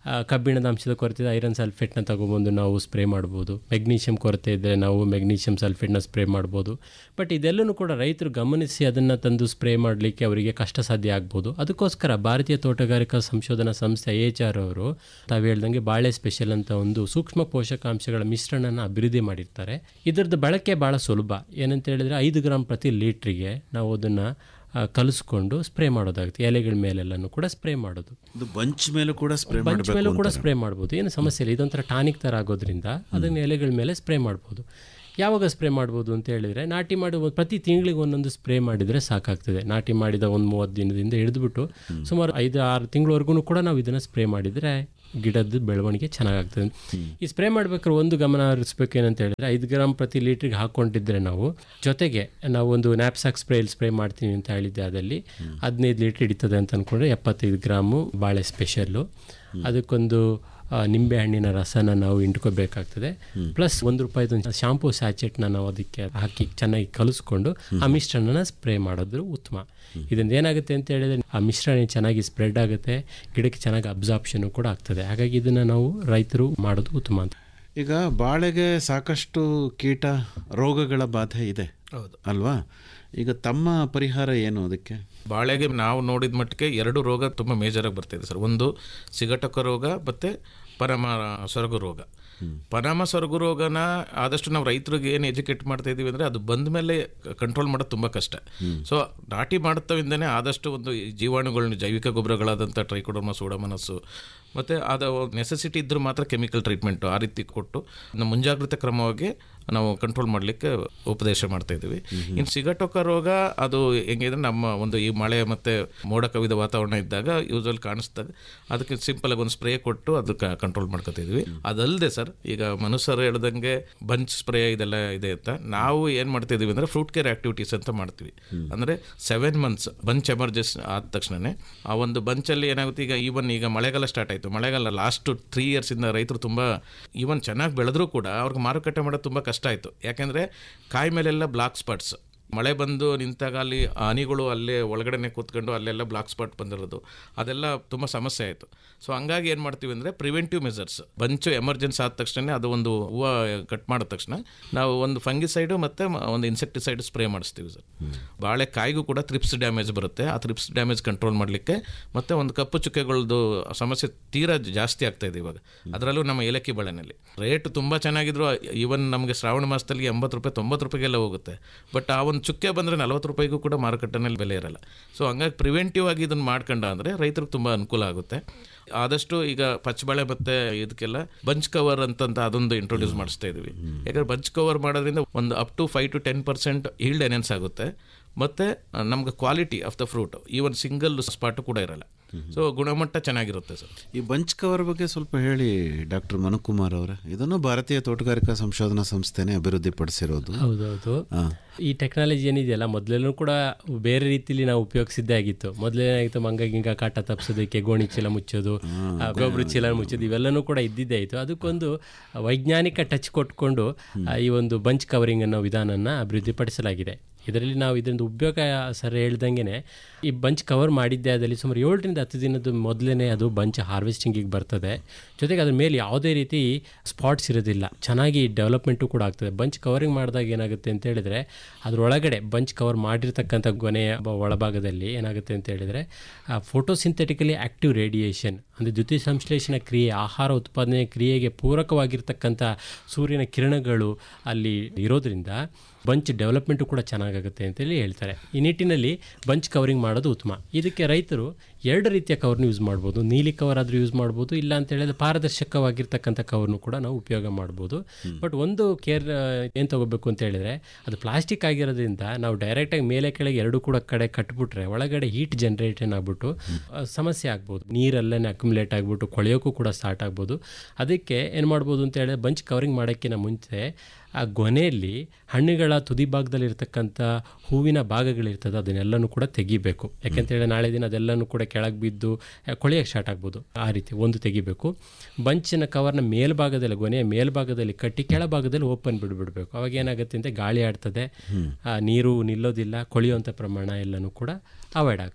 A: ಆ, ಕಬ್ಬಿಣದ ಅಂಶದ ಕೊರತೆ ಇದೆ ಐರನ್ ಸಲ್ಫೇಟ್ನ ತಗೊಬಂದು ನಾವು ಸ್ಪ್ರೇ ಮಾಡ್ಬೋದು ಮೆಗ್ನೀಷಿಯಂ ಕೊರತೆ ಇದ್ದರೆ ನಾವು ಮೆಗ್ನೀಷಿಯಂ ಸಲ್ಫೇಟ್ನ ಸ್ಪ್ರೇ ಮಾಡ್ಬೋದು ಬಟ್ ಇದೆಲ್ಲನೂ ಕೂಡ ರೈತರು ಗಮನಿಸಿ ಅದನ್ನು ತಂದು ಸ್ಪ್ರೇ ಮಾಡಲಿಕ್ಕೆ ಅವರಿಗೆ ಕಷ್ಟ ಸಾಧ್ಯ ಆಗ್ಬೋದು ಅದಕ್ಕೋಸ್ಕರ ಭಾರತೀಯ ತೋಟಗಾರಿಕಾ ಸಂಶೋಧನಾ ಸಂಸ್ಥೆ ಎಚ್ ಆರ್ ಅವರು ತಾವು ಹೇಳ್ದಂಗೆ ಬಾಳೆ ಸ್ಪೆಷಲ್ ಅಂತ ಒಂದು ಸೂಕ್ಷ್ಮ ಪೋಷಕಾಂಶಗಳ ಮಿಶ್ರಣನ ಅಭಿವೃದ್ಧಿ ಮಾಡಿರ್ತಾರೆ ಇದರದ್ದು ಬಳಕೆ ಭಾಳ ಸುಲಭ ಏನಂತ ಹೇಳಿದರೆ ಐದು ಗ್ರಾಮ್ ಪ್ರತಿ ಲೀಟ್ರಿಗೆ ನಾವು ಅದನ್ನು ಕಲಿಸ್ಕೊಂಡು ಸ್ಪ್ರೇ ಮಾಡೋದಾಗುತ್ತೆ ಎಲೆಗಳ ಮೇಲೆಲ್ಲನೂ ಕೂಡ ಸ್ಪ್ರೇ ಮಾಡೋದು
B: ಇದು ಬಂಚ್ ಮೇಲೂ ಕೂಡ ಸ್ಪ್ರೇ
A: ಬಂಚ್
B: ಮಾಡಬೇಕು
A: ಮೇಲೂ ಕೂಡ ಸ್ಪ್ರೇ ಮಾಡ್ಬೋದು ಏನು ಸಮಸ್ಯೆ ಇಲ್ಲ ಇದೊಂಥರ ಟಾನಿಕ್ ಥರ ಆಗೋದ್ರಿಂದ ಅದನ್ನು ಎಲೆಗಳ ಮೇಲೆ ಸ್ಪ್ರೇ ಮಾಡ್ಬೋದು ಯಾವಾಗ ಸ್ಪ್ರೇ ಮಾಡ್ಬೋದು ಅಂತ ಹೇಳಿದರೆ ನಾಟಿ ಮಾಡಿ ಒಂದು ಪ್ರತಿ ತಿಂಗಳಿಗೆ ಒಂದೊಂದು ಸ್ಪ್ರೇ ಮಾಡಿದರೆ ಸಾಕಾಗ್ತದೆ ನಾಟಿ ಮಾಡಿದ ಒಂದು ಮೂವತ್ತು ದಿನದಿಂದ ಹಿಡಿದುಬಿಟ್ಟು ಸುಮಾರು ಐದು ಆರು ತಿಂಗಳವರೆಗೂ ಕೂಡ ನಾವು ಇದನ್ನು ಸ್ಪ್ರೇ ಮಾಡಿದರೆ ಗಿಡದ ಬೆಳವಣಿಗೆ ಚೆನ್ನಾಗಾಗ್ತದೆ ಈ ಸ್ಪ್ರೇ ಮಾಡ್ಬೇಕಾದ್ರೆ ಒಂದು ಗಮನ ಹರಿಸ್ಬೇಕು ಏನಂತ ಹೇಳಿದ್ರೆ ಐದು ಗ್ರಾಮ್ ಪ್ರತಿ ಲೀಟ್ರಿಗೆ ಹಾಕ್ಕೊಂಡಿದ್ರೆ ನಾವು ಜೊತೆಗೆ ನಾವು ಒಂದು ನ್ಯಾಪ್ಸಾಕ್ ಸ್ಪ್ರೇಲಿ ಸ್ಪ್ರೇ ಮಾಡ್ತೀವಿ ಅಂತ ಹೇಳಿದ್ದೆ ಅದಲ್ಲಿ ಹದಿನೈದು ಲೀಟ್ರ್ ಹಿಡಿತದೆ ಅಂತ ಅಂದ್ಕೊಂಡ್ರೆ ಎಪ್ಪತ್ತೈದು ಗ್ರಾಮು ಬಾಳೆ ಸ್ಪೆಷಲ್ಲು ಅದಕ್ಕೊಂದು ಆ, ನಿಂಬೆ ಹಣ್ಣಿನ ರಸನ ನಾವು ಇಂಡ್ಕೋಬೇಕಾಗ್ತದೆ ಪ್ಲಸ್ ಒಂದು ರೂಪಾಯಿದು ಶಾಂಪೂ ಸ್ಯಾಚೆಟ್ನ ನಾವು ಅದಕ್ಕೆ ಹಾಕಿ ಚೆನ್ನಾಗಿ ಕಲಿಸ್ಕೊಂಡು ಆ ಮಿಶ್ರಣನ ಸ್ಪ್ರೇ ಮಾಡೋದು ಉತ್ತಮ ಇದರಿಂದ ಏನಾಗುತ್ತೆ ಅಂತ ಹೇಳಿದ್ರೆ ಆ ಮಿಶ್ರಣ ಚೆನ್ನಾಗಿ ಸ್ಪ್ರೆಡ್ ಆಗುತ್ತೆ ಗಿಡಕ್ಕೆ ಚೆನ್ನಾಗಿ ಅಬ್ಸಾರ್ಪ್ಷನ್ ಕೂಡ ಆಗ್ತದೆ ಹಾಗಾಗಿ ಇದನ್ನು ನಾವು ರೈತರು ಮಾಡೋದು ಉತ್ತಮ ಅಂತ
B: ಈಗ ಬಾಳೆಗೆ ಸಾಕಷ್ಟು ಕೀಟ ರೋಗಗಳ ಬಾಧೆ ಇದೆ
C: ಹೌದು
B: ಅಲ್ವಾ ಈಗ ತಮ್ಮ ಪರಿಹಾರ ಏನು ಅದಕ್ಕೆ
C: ಬಾಳೆಗೆ ನಾವು ನೋಡಿದ ಮಟ್ಟಿಗೆ ಎರಡು ರೋಗ ತುಂಬ ಮೇಜರಾಗಿ ಬರ್ತಿದೆ ಸರ್ ಒಂದು ಸಿಗಟಕ ರೋಗ ಮತ್ತು ಪರಮ ಸೊರಗು ರೋಗ ಪರಮ ಸೊರಗು ರೋಗನ ಆದಷ್ಟು ನಾವು ರೈತರಿಗೆ ಏನು ಎಜುಕೇಟ್ ಮಾಡ್ತಾ ಇದೀವಿ ಅಂದರೆ ಅದು ಬಂದ ಮೇಲೆ ಕಂಟ್ರೋಲ್ ಮಾಡೋದು ತುಂಬ ಕಷ್ಟ ಸೊ ನಾಟಿ ಮಾಡುತ್ತವಿಂದನೇ ಆದಷ್ಟು ಒಂದು ಈ ಜೀವಾಣುಗಳನ್ನ ಜೈವಿಕ ಗೊಬ್ಬರಗಳಾದಂಥ ಟ್ರೈಕೋಡರ್ಮ ಸೂಡಮನಸ್ಸು ಮತ್ತು ಅದು ನೆಸೆಸಿಟಿ ಇದ್ದರೂ ಮಾತ್ರ ಕೆಮಿಕಲ್ ಟ್ರೀಟ್ಮೆಂಟು ಆ ರೀತಿ ಕೊಟ್ಟು ನಮ್ಮ ಮುಂಜಾಗ್ರತೆ ಕ್ರಮವಾಗಿ ನಾವು ಕಂಟ್ರೋಲ್ ಮಾಡಲಿಕ್ಕೆ ಉಪದೇಶ ಮಾಡ್ತಾ ಇದ್ದೀವಿ ಇನ್ನು ಸಿಗಟೊಕ ರೋಗ ಅದು ಹೆಂಗಿದ್ರೆ ನಮ್ಮ ಒಂದು ಈ ಮಳೆ ಮತ್ತು ಮೋಡ ಕವಿದ ವಾತಾವರಣ ಇದ್ದಾಗ ಯೂಸಲ್ ಕಾಣಿಸ್ದಾಗ ಅದಕ್ಕೆ ಸಿಂಪಲ್ ಆಗಿ ಒಂದು ಸ್ಪ್ರೇ ಕೊಟ್ಟು ಅದಕ್ಕೆ ಕಂಟ್ರೋಲ್ ಮಾಡ್ಕೊತಿದ್ವಿ ಅದಲ್ಲದೆ ಸರ್ ಈಗ ಮನುಷ್ಯರು ಹೇಳ್ದಂಗೆ ಬಂಚ್ ಸ್ಪ್ರೇ ಇದೆಲ್ಲ ಇದೆ ಅಂತ ನಾವು ಏನು ಮಾಡ್ತಿದ್ದೀವಿ ಅಂದರೆ ಫ್ರೂಟ್ ಕೇರ್ ಆಕ್ಟಿವಿಟೀಸ್ ಅಂತ ಮಾಡ್ತೀವಿ ಅಂದರೆ ಸೆವೆನ್ ಮಂತ್ಸ್ ಬಂಚ್ ಎಮರ್ಜೆನ್ಸ್ ಆದ ತಕ್ಷಣನೇ ಆ ಒಂದು ಬಂಚಲ್ಲಿ ಏನಾಗುತ್ತೆ ಈಗ ಈವನ್ ಈಗ ಮಳೆಗಾಲ ಸ್ಟಾರ್ಟ್ ಆಯಿತು ಮಳೆಗಾಲ ಲಾಸ್ಟ್ ತ್ರೀ ಇಯರ್ಸಿಂದ ರೈತರು ತುಂಬ ಈವನ್ ಚೆನ್ನಾಗಿ ಬೆಳೆದ್ರೂ ಕೂಡ ಅವ್ರಿಗೆ ಮಾರುಕಟ್ಟೆ ಮಾಡೋದು ತುಂಬ ಕಷ್ಟ ಆಯಿತು ಯಾಕೆಂದರೆ ಕಾಯಿ ಮೇಲೆಲ್ಲ ಬ್ಲಾಕ್ ಸ್ಪಾಟ್ಸ್ ಮಳೆ ಬಂದು ನಿಂತಾಗ ಅಲ್ಲಿ ಹನಿಗಳು ಅಲ್ಲೇ ಒಳಗಡೆನೆ ಕೂತ್ಕೊಂಡು ಅಲ್ಲೆಲ್ಲ ಬ್ಲಾಕ್ ಸ್ಪಾಟ್ ಬಂದಿರೋದು ಅದೆಲ್ಲ ತುಂಬ ಸಮಸ್ಯೆ ಆಯಿತು ಸೊ ಹಂಗಾಗಿ ಏನು ಮಾಡ್ತೀವಿ ಅಂದರೆ ಪ್ರಿವೆಂಟಿವ್ ಮೆಸರ್ಸ್ ಬಂಚು ಎಮರ್ಜೆನ್ಸಿ ಆದ ತಕ್ಷಣ ಅದು ಒಂದು ಹೂವು ಕಟ್ ಮಾಡಿದ ತಕ್ಷಣ ನಾವು ಒಂದು ಫಂಗಿಸೈಡು ಮತ್ತು ಒಂದು ಇನ್ಸೆಕ್ಟಿಸೈಡ್ ಸ್ಪ್ರೇ ಮಾಡಿಸ್ತೀವಿ ಸರ್ ಬಾಳೆ ಕಾಯಿಗೂ ಕೂಡ ಥ್ರಿಪ್ಸ್ ಡ್ಯಾಮೇಜ್ ಬರುತ್ತೆ ಆ ಥ್ರಿಪ್ಸ್ ಡ್ಯಾಮೇಜ್ ಕಂಟ್ರೋಲ್ ಮಾಡಲಿಕ್ಕೆ ಮತ್ತು ಒಂದು ಕಪ್ಪು ಚುಕ್ಕೆಗಳದ್ದು ಸಮಸ್ಯೆ ತೀರಾ ಜಾಸ್ತಿ ಆಗ್ತಾ ಇದೆ ಇವಾಗ ಅದರಲ್ಲೂ ನಮ್ಮ ಏಲಕ್ಕಿ ಬಾಳೆನಲ್ಲಿ ರೇಟ್ ತುಂಬ ಚೆನ್ನಾಗಿದ್ರು ಈವನ್ ನಮಗೆ ಶ್ರಾವಣ ಮಾಸದಲ್ಲಿ ಎಂಬತ್ತು ರೂಪಾಯಿ ತೊಂಬತ್ತು ರೂಪಾಯಿಗೆಲ್ಲ ಹೋಗುತ್ತೆ ಬಟ್ ಆ ಒಂದು ಚುಕ್ಕೆ ಬಂದರೆ ನಲವತ್ತು ರೂಪಾಯಿಗೂ ಕೂಡ ಮಾರುಕಟ್ಟೆನಲ್ಲಿ ಬೆಲೆ ಇರಲ್ಲ ಸೊ ಹಂಗಾಗಿ ಪ್ರಿವೆಂಟಿವ್ ಆಗಿ ಇದನ್ನು ಮಾಡ್ಕೊಂಡ ಅಂದರೆ ರೈತರಿಗೆ ತುಂಬ ಅನುಕೂಲ ಆಗುತ್ತೆ ಆದಷ್ಟು ಈಗ ಪಚ್ಚಬಾಳೆ ಮತ್ತೆ ಇದಕ್ಕೆಲ್ಲ ಬಂಚ್ ಕವರ್ ಅಂತಂತ ಅದೊಂದು ಇಂಟ್ರೊಡ್ಯೂಸ್ ಮಾಡಿಸ್ತಾ ಇದೀವಿ ಯಾಕಂದ್ರೆ ಬಂಚ್ ಕವರ್ ಮಾಡೋದ್ರಿಂದ ಒಂದು up to five to ten percent yield enhance ಆಗುತ್ತೆ ಮತ್ತು ನಮ್ಗೆ quality of the fruit even single spot ಕೂಡ ಇರಲ್ಲ ಸೊ ಗುಣಮಟ್ಟ ಚೆನ್ನಾಗಿರುತ್ತೆ ಸರ್
B: ಈ ಬಂಚ್ ಕವರ್ ಬಗ್ಗೆ ಸ್ವಲ್ಪ ಹೇಳಿ ಡಾಕ್ಟರ್ ಮನುಕುಮಾರ್ ಅವರೇ ಇದನ್ನು ಭಾರತೀಯ ತೋಟಗಾರಿಕಾ ಸಂಶೋಧನಾ ಸಂಸ್ಥೆನೇ ಅಭಿವೃದ್ಧಿಪಡಿಸಿರೋದು
A: ಹೌದೌದು
B: ಹಾ.
A: ಈ ಟೆಕ್ನಾಲಜಿ ಏನಿದೆಯಲ್ಲ ಮೊದಲೆಲ್ಲೂ ಕೂಡ ಬೇರೆ ರೀತಿಲಿ ನಾವು ಉಪಯೋಗಿಸಿದ್ದೇ ಆಗಿತ್ತು ಮೊದಲೇನಾಗಿತ್ತು ಮಂಗ ಗಿಂಗ ಕಾಟ ತಪ್ಪಿಸೋದಕ್ಕೆ ಗೋಣಿ ಚೀಲ ಮುಚ್ಚೋದು ಆ, ಗೊಬ್ಬರ ಚೀಲ ಮುಚ್ಚೋದು ಇವೆಲ್ಲನೂ ಕೂಡ ಇದ್ದಿದ್ದೇ ಆಯಿತು ಅದಕ್ಕೊಂದು ವೈಜ್ಞಾನಿಕ ಟಚ್ ಕೊಟ್ಕೊಂಡು ಆ, ಈ ಒಂದು ಬಂಚ್ ಕವರಿಂಗ್ ಅನ್ನೋ ವಿಧಾನನ ಅಭಿವೃದ್ಧಿಪಡಿಸಲಾಗಿದೆ ಇದರಲ್ಲಿ ನಾವು ಇದರಿಂದ ಉಪಯೋಗ ಸರ್ ಹೇಳ್ದಂಗೆ ಈ ಬಂಚ್ ಕವರ್ ಮಾಡಿದ್ದೆ ಅದರಲ್ಲಿ ಸುಮಾರು ಏಳರಿಂದ ಹತ್ತು ದಿನದ ಮೊದಲೇ ಅದು ಬಂಚ್ ಹಾರ್ವೆಸ್ಟಿಂಗಿಗೆ ಬರ್ತದೆ ಜೊತೆಗೆ ಅದ್ರ ಮೇಲೆ ಯಾವುದೇ ರೀತಿ ಸ್ಪಾಟ್ಸ್ ಇರೋದಿಲ್ಲ ಚೆನ್ನಾಗಿ ಡೆವಲಪ್ಮೆಂಟು ಕೂಡ ಆಗ್ತದೆ ಬಂಚ್ ಕವರಿಂಗ್ ಮಾಡಿದಾಗ ಏನಾಗುತ್ತೆ ಅಂತ ಹೇಳಿದರೆ ಅದರೊಳಗಡೆ ಬಂಚ್ ಕವರ್ ಮಾಡಿರ್ತಕ್ಕಂಥ ಗೊನೆಯ ಬ- ಒಳಭಾಗದಲ್ಲಿ ಏನಾಗುತ್ತೆ ಅಂತ ಹೇಳಿದರೆ ಫೋಟೋಸಿಂಥೆಟಿಕಲಿ ಆ್ಯಕ್ಟಿವ್ ರೇಡಿಯೇಷನ್ ಅಂದರೆ ದ್ಯುತಿ ಸಂಶ್ಲೇಷಣ ಕ್ರಿಯೆ ಆಹಾರ ಉತ್ಪಾದನೆ ಕ್ರಿಯೆಗೆ ಪೂರಕವಾಗಿರ್ತಕ್ಕಂಥ ಸೂರ್ಯನ ಕಿರಣಗಳು ಅಲ್ಲಿ ಇರೋದ್ರಿಂದ ಬಂಚ್ ಡೆವಲಪ್ಮೆಂಟು ಕೂಡ ಚೆನ್ನಾಗಾಗುತ್ತೆ ಅಂತೇಳಿ ಹೇಳ್ತಾರೆ ಈ ನಿಟ್ಟಿನಲ್ಲಿ ಬಂಚ್ ಕವರಿಂಗ್ ಮಾಡೋದು ಉತ್ತಮ ಇದಕ್ಕೆ ರೈತರು ಎರಡು ರೀತಿಯ ಕವರ್ನ ಯೂಸ್ ಮಾಡ್ಬೋದು ನೀಲಿ ಕವರ್ ಆದರೂ ಯೂಸ್ ಮಾಡ್ಬೋದು ಇಲ್ಲ ಅಂತ ಹೇಳಿದ್ರೆ ಪಾರದರ್ಶಕವಾಗಿರ್ತಕ್ಕಂಥ ಕವರ್ನು ಕೂಡ ನಾವು ಉಪಯೋಗ ಮಾಡ್ಬೋದು ಬಟ್ ಒಂದು ಕೇರ್ ಏನು ತಗೋಬೇಕು ಅಂತ ಹೇಳಿದ್ರೆ ಅದು ಪ್ಲಾಸ್ಟಿಕ್ ಆಗಿರೋದ್ರಿಂದ ನಾವು ಡೈರೆಕ್ಟಾಗಿ ಮೇಲೆ ಕೆಳಗೆ ಎರಡು ಕೂಡ ಕಡೆ ಕಟ್ಬಿಟ್ರೆ ಒಳಗಡೆ ಹೀಟ್ ಜನ್ರೇಷನ್ ಆಗ್ಬಿಟ್ಟು ಆ, ಸಮಸ್ಯೆ ಆಗ್ಬೋದು ನೀರಲ್ಲೇ ಅಕ್ಯುಮುಲೇಟ್ ಆಗಿಬಿಟ್ಟು ಕೊಳೆಯೋಕ್ಕೂ ಕೂಡ ಸ್ಟಾರ್ಟ್ ಆಗ್ಬೋದು ಅದಕ್ಕೆ ಏನು ಮಾಡ್ಬೋದು ಅಂತ ಹೇಳಿದ್ರೆ ಬಂಚ್ ಕವರಿಂಗ್ ಮಾಡೋಕ್ಕಿಂತ ಮುಂಚೆ ಆ ಗೊನೆಯಲ್ಲಿ ಹಣ್ಣುಗಳ ತುದಿ ಭಾಗದಲ್ಲಿ ಇರ್ತಕ್ಕಂಥ ಹೂವಿನ ಭಾಗಗಳಿರ್ತದೆ ಅದನ್ನೆಲ್ಲನೂ ಕೂಡ ತೆಗಿಬೇಕು ಯಾಕೆಂತೇಳಿ ನಾಳೆ ದಿನ ಅದೆಲ್ಲನೂ ಕೂಡ ಕೆಳಗೆ ಬಿದ್ದು ಆ, ಕೊಳೆಯಕ್ಕೆ ಸ್ಟಾರ್ಟ್ ಆಗ್ಬೋದು ಆ ರೀತಿ ಒಂದು ತೆಗಿಬೇಕು ಬಂಚಿನ ಕವರ್ನ ಮೇಲ್ಭಾಗದಲ್ಲಿ ಗೊನೆಯ ಮೇಲ್ಭಾಗದಲ್ಲಿ ಕಟ್ಟಿ ಕೆಳಭಾಗದಲ್ಲಿ ಓಪನ್ ಬಿಡ್ಬಿಡ್ಬೇಕು ಅವಾಗ ಏನಾಗುತ್ತೆ ಅಂತ ಗಾಳಿ ಆಡ್ತದೆ ಆ, ನೀರು ನಿಲ್ಲೋದಿಲ್ಲ ಕೊಳೆಯುವಂಥ ಪ್ರಮಾಣ ಎಲ್ಲನೂ ಕೂಡ ಅವಾಯ್ಡ್ ಆಗ್ತದೆ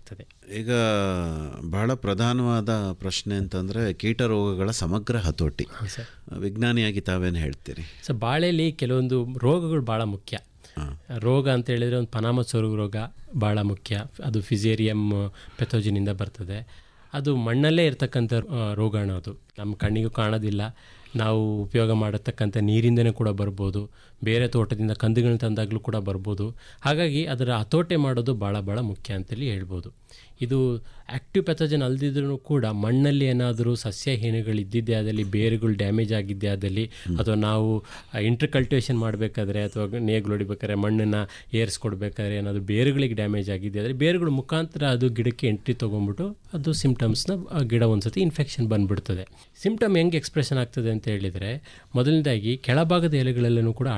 B: ಈಗ ಬಹಳ ಪ್ರಧಾನವಾದ ಪ್ರಶ್ನೆ ಅಂತಂದರೆ ಕೀಟ ರೋಗಗಳ ಸಮಗ್ರ ಹತೋಟಿ
A: ಸರ್
B: ವಿಜ್ಞಾನಿಯಾಗಿ ತಾವೇನು ಹೇಳ್ತೀರಿ
A: ಸೊ ಬಾಳೆಯಲ್ಲಿ ಕೆಲವೊಂದು ರೋಗಗಳು ಭಾಳ ಮುಖ್ಯ ರೋಗ ಅಂತ ಹೇಳಿದರೆ ಒಂದು ಪನಾಮ ಸೊರಗು ರೋಗ ಭಾಳ ಮುಖ್ಯ ಅದು ಫಿಸೇರಿಯಮ್ ಪೆಥೋಜಿನಿಂದ ಬರ್ತದೆ ಅದು ಮಣ್ಣಲ್ಲೇ ಇರ್ತಕ್ಕಂಥ ಆ, ರೋಗಾಣು ಅದು ನಮ್ಮ ಕಣ್ಣಿಗೂ ಕಾಣೋದಿಲ್ಲ ನಾವು ಉಪಯೋಗ ಮಾಡತಕ್ಕಂಥ ನೀರಿಂದನೇ ಕೂಡ ಬರ್ಬೋದು ಬೇರೆ ತೋಟದಿಂದ ಕಂದುಗಳನ್ನ ತಂದಾಗಲೂ ಕೂಡ ಬರ್ಬೋದು ಹಾಗಾಗಿ ಅದರ ಹತೋಟೆ ಮಾಡೋದು ಭಾಳ ಭಾಳ ಮುಖ್ಯ ಅಂತೇಳಿ ಹೇಳ್ಬೋದು ಇದು ಆ್ಯಕ್ಟಿವ್ ಪೆಥೋಜನ್ ಅಲ್ದಿದ್ರೂ ಕೂಡ ಮಣ್ಣಲ್ಲಿ ಏನಾದರೂ ಸಸ್ಯಹೀನಗಳು ಇದ್ದಿದ್ದೇ ಆದಲ್ಲಿ ಬೇರುಗಳು ಡ್ಯಾಮೇಜ್ ಆಗಿದ್ದೇ ಆದಲ್ಲಿ ಅಥವಾ ನಾವು ಇಂಟರ್ ಕಲ್ಟಿವೇಷನ್ ಮಾಡಬೇಕಾದ್ರೆ ಅಥವಾ ನೇಗ್ಲು ಹೊಡಿಬೇಕಾದ್ರೆ ಮಣ್ಣನ್ನು ಏರಿಸ್ಕೊಡ್ಬೇಕಾದ್ರೆ ಏನಾದರೂ ಬೇರುಗಳಿಗೆ ಡ್ಯಾಮೇಜ್ ಆಗಿದ್ದೆ ಆದರೆ ಬೇರುಗಳ ಮುಖಾಂತರ ಅದು ಗಿಡಕ್ಕೆ ಎಂಟ್ರಿ ತೊಗೊಂಡ್ಬಿಟ್ಟು ಅದು ಸಿಮ್ಟಮ್ಸ್ನ ಗಿಡ ಒಂದ್ಸತಿ ಇನ್ಫೆಕ್ಷನ್ ಬಂದ್ಬಿಡ್ತದೆ ಸಿಮ್ಟಮ್ ಹೆಂಗೆ ಎಕ್ಸ್ಪ್ರೆಷನ್ ಆಗ್ತದೆ ಅಂತ ಹೇಳಿದರೆ ಮೊದಲನೇದಾಗಿ ಕೆಳಭಾಗದ ಎಲೆಗಳೆಲ್ಲನೂ ಕೂಡ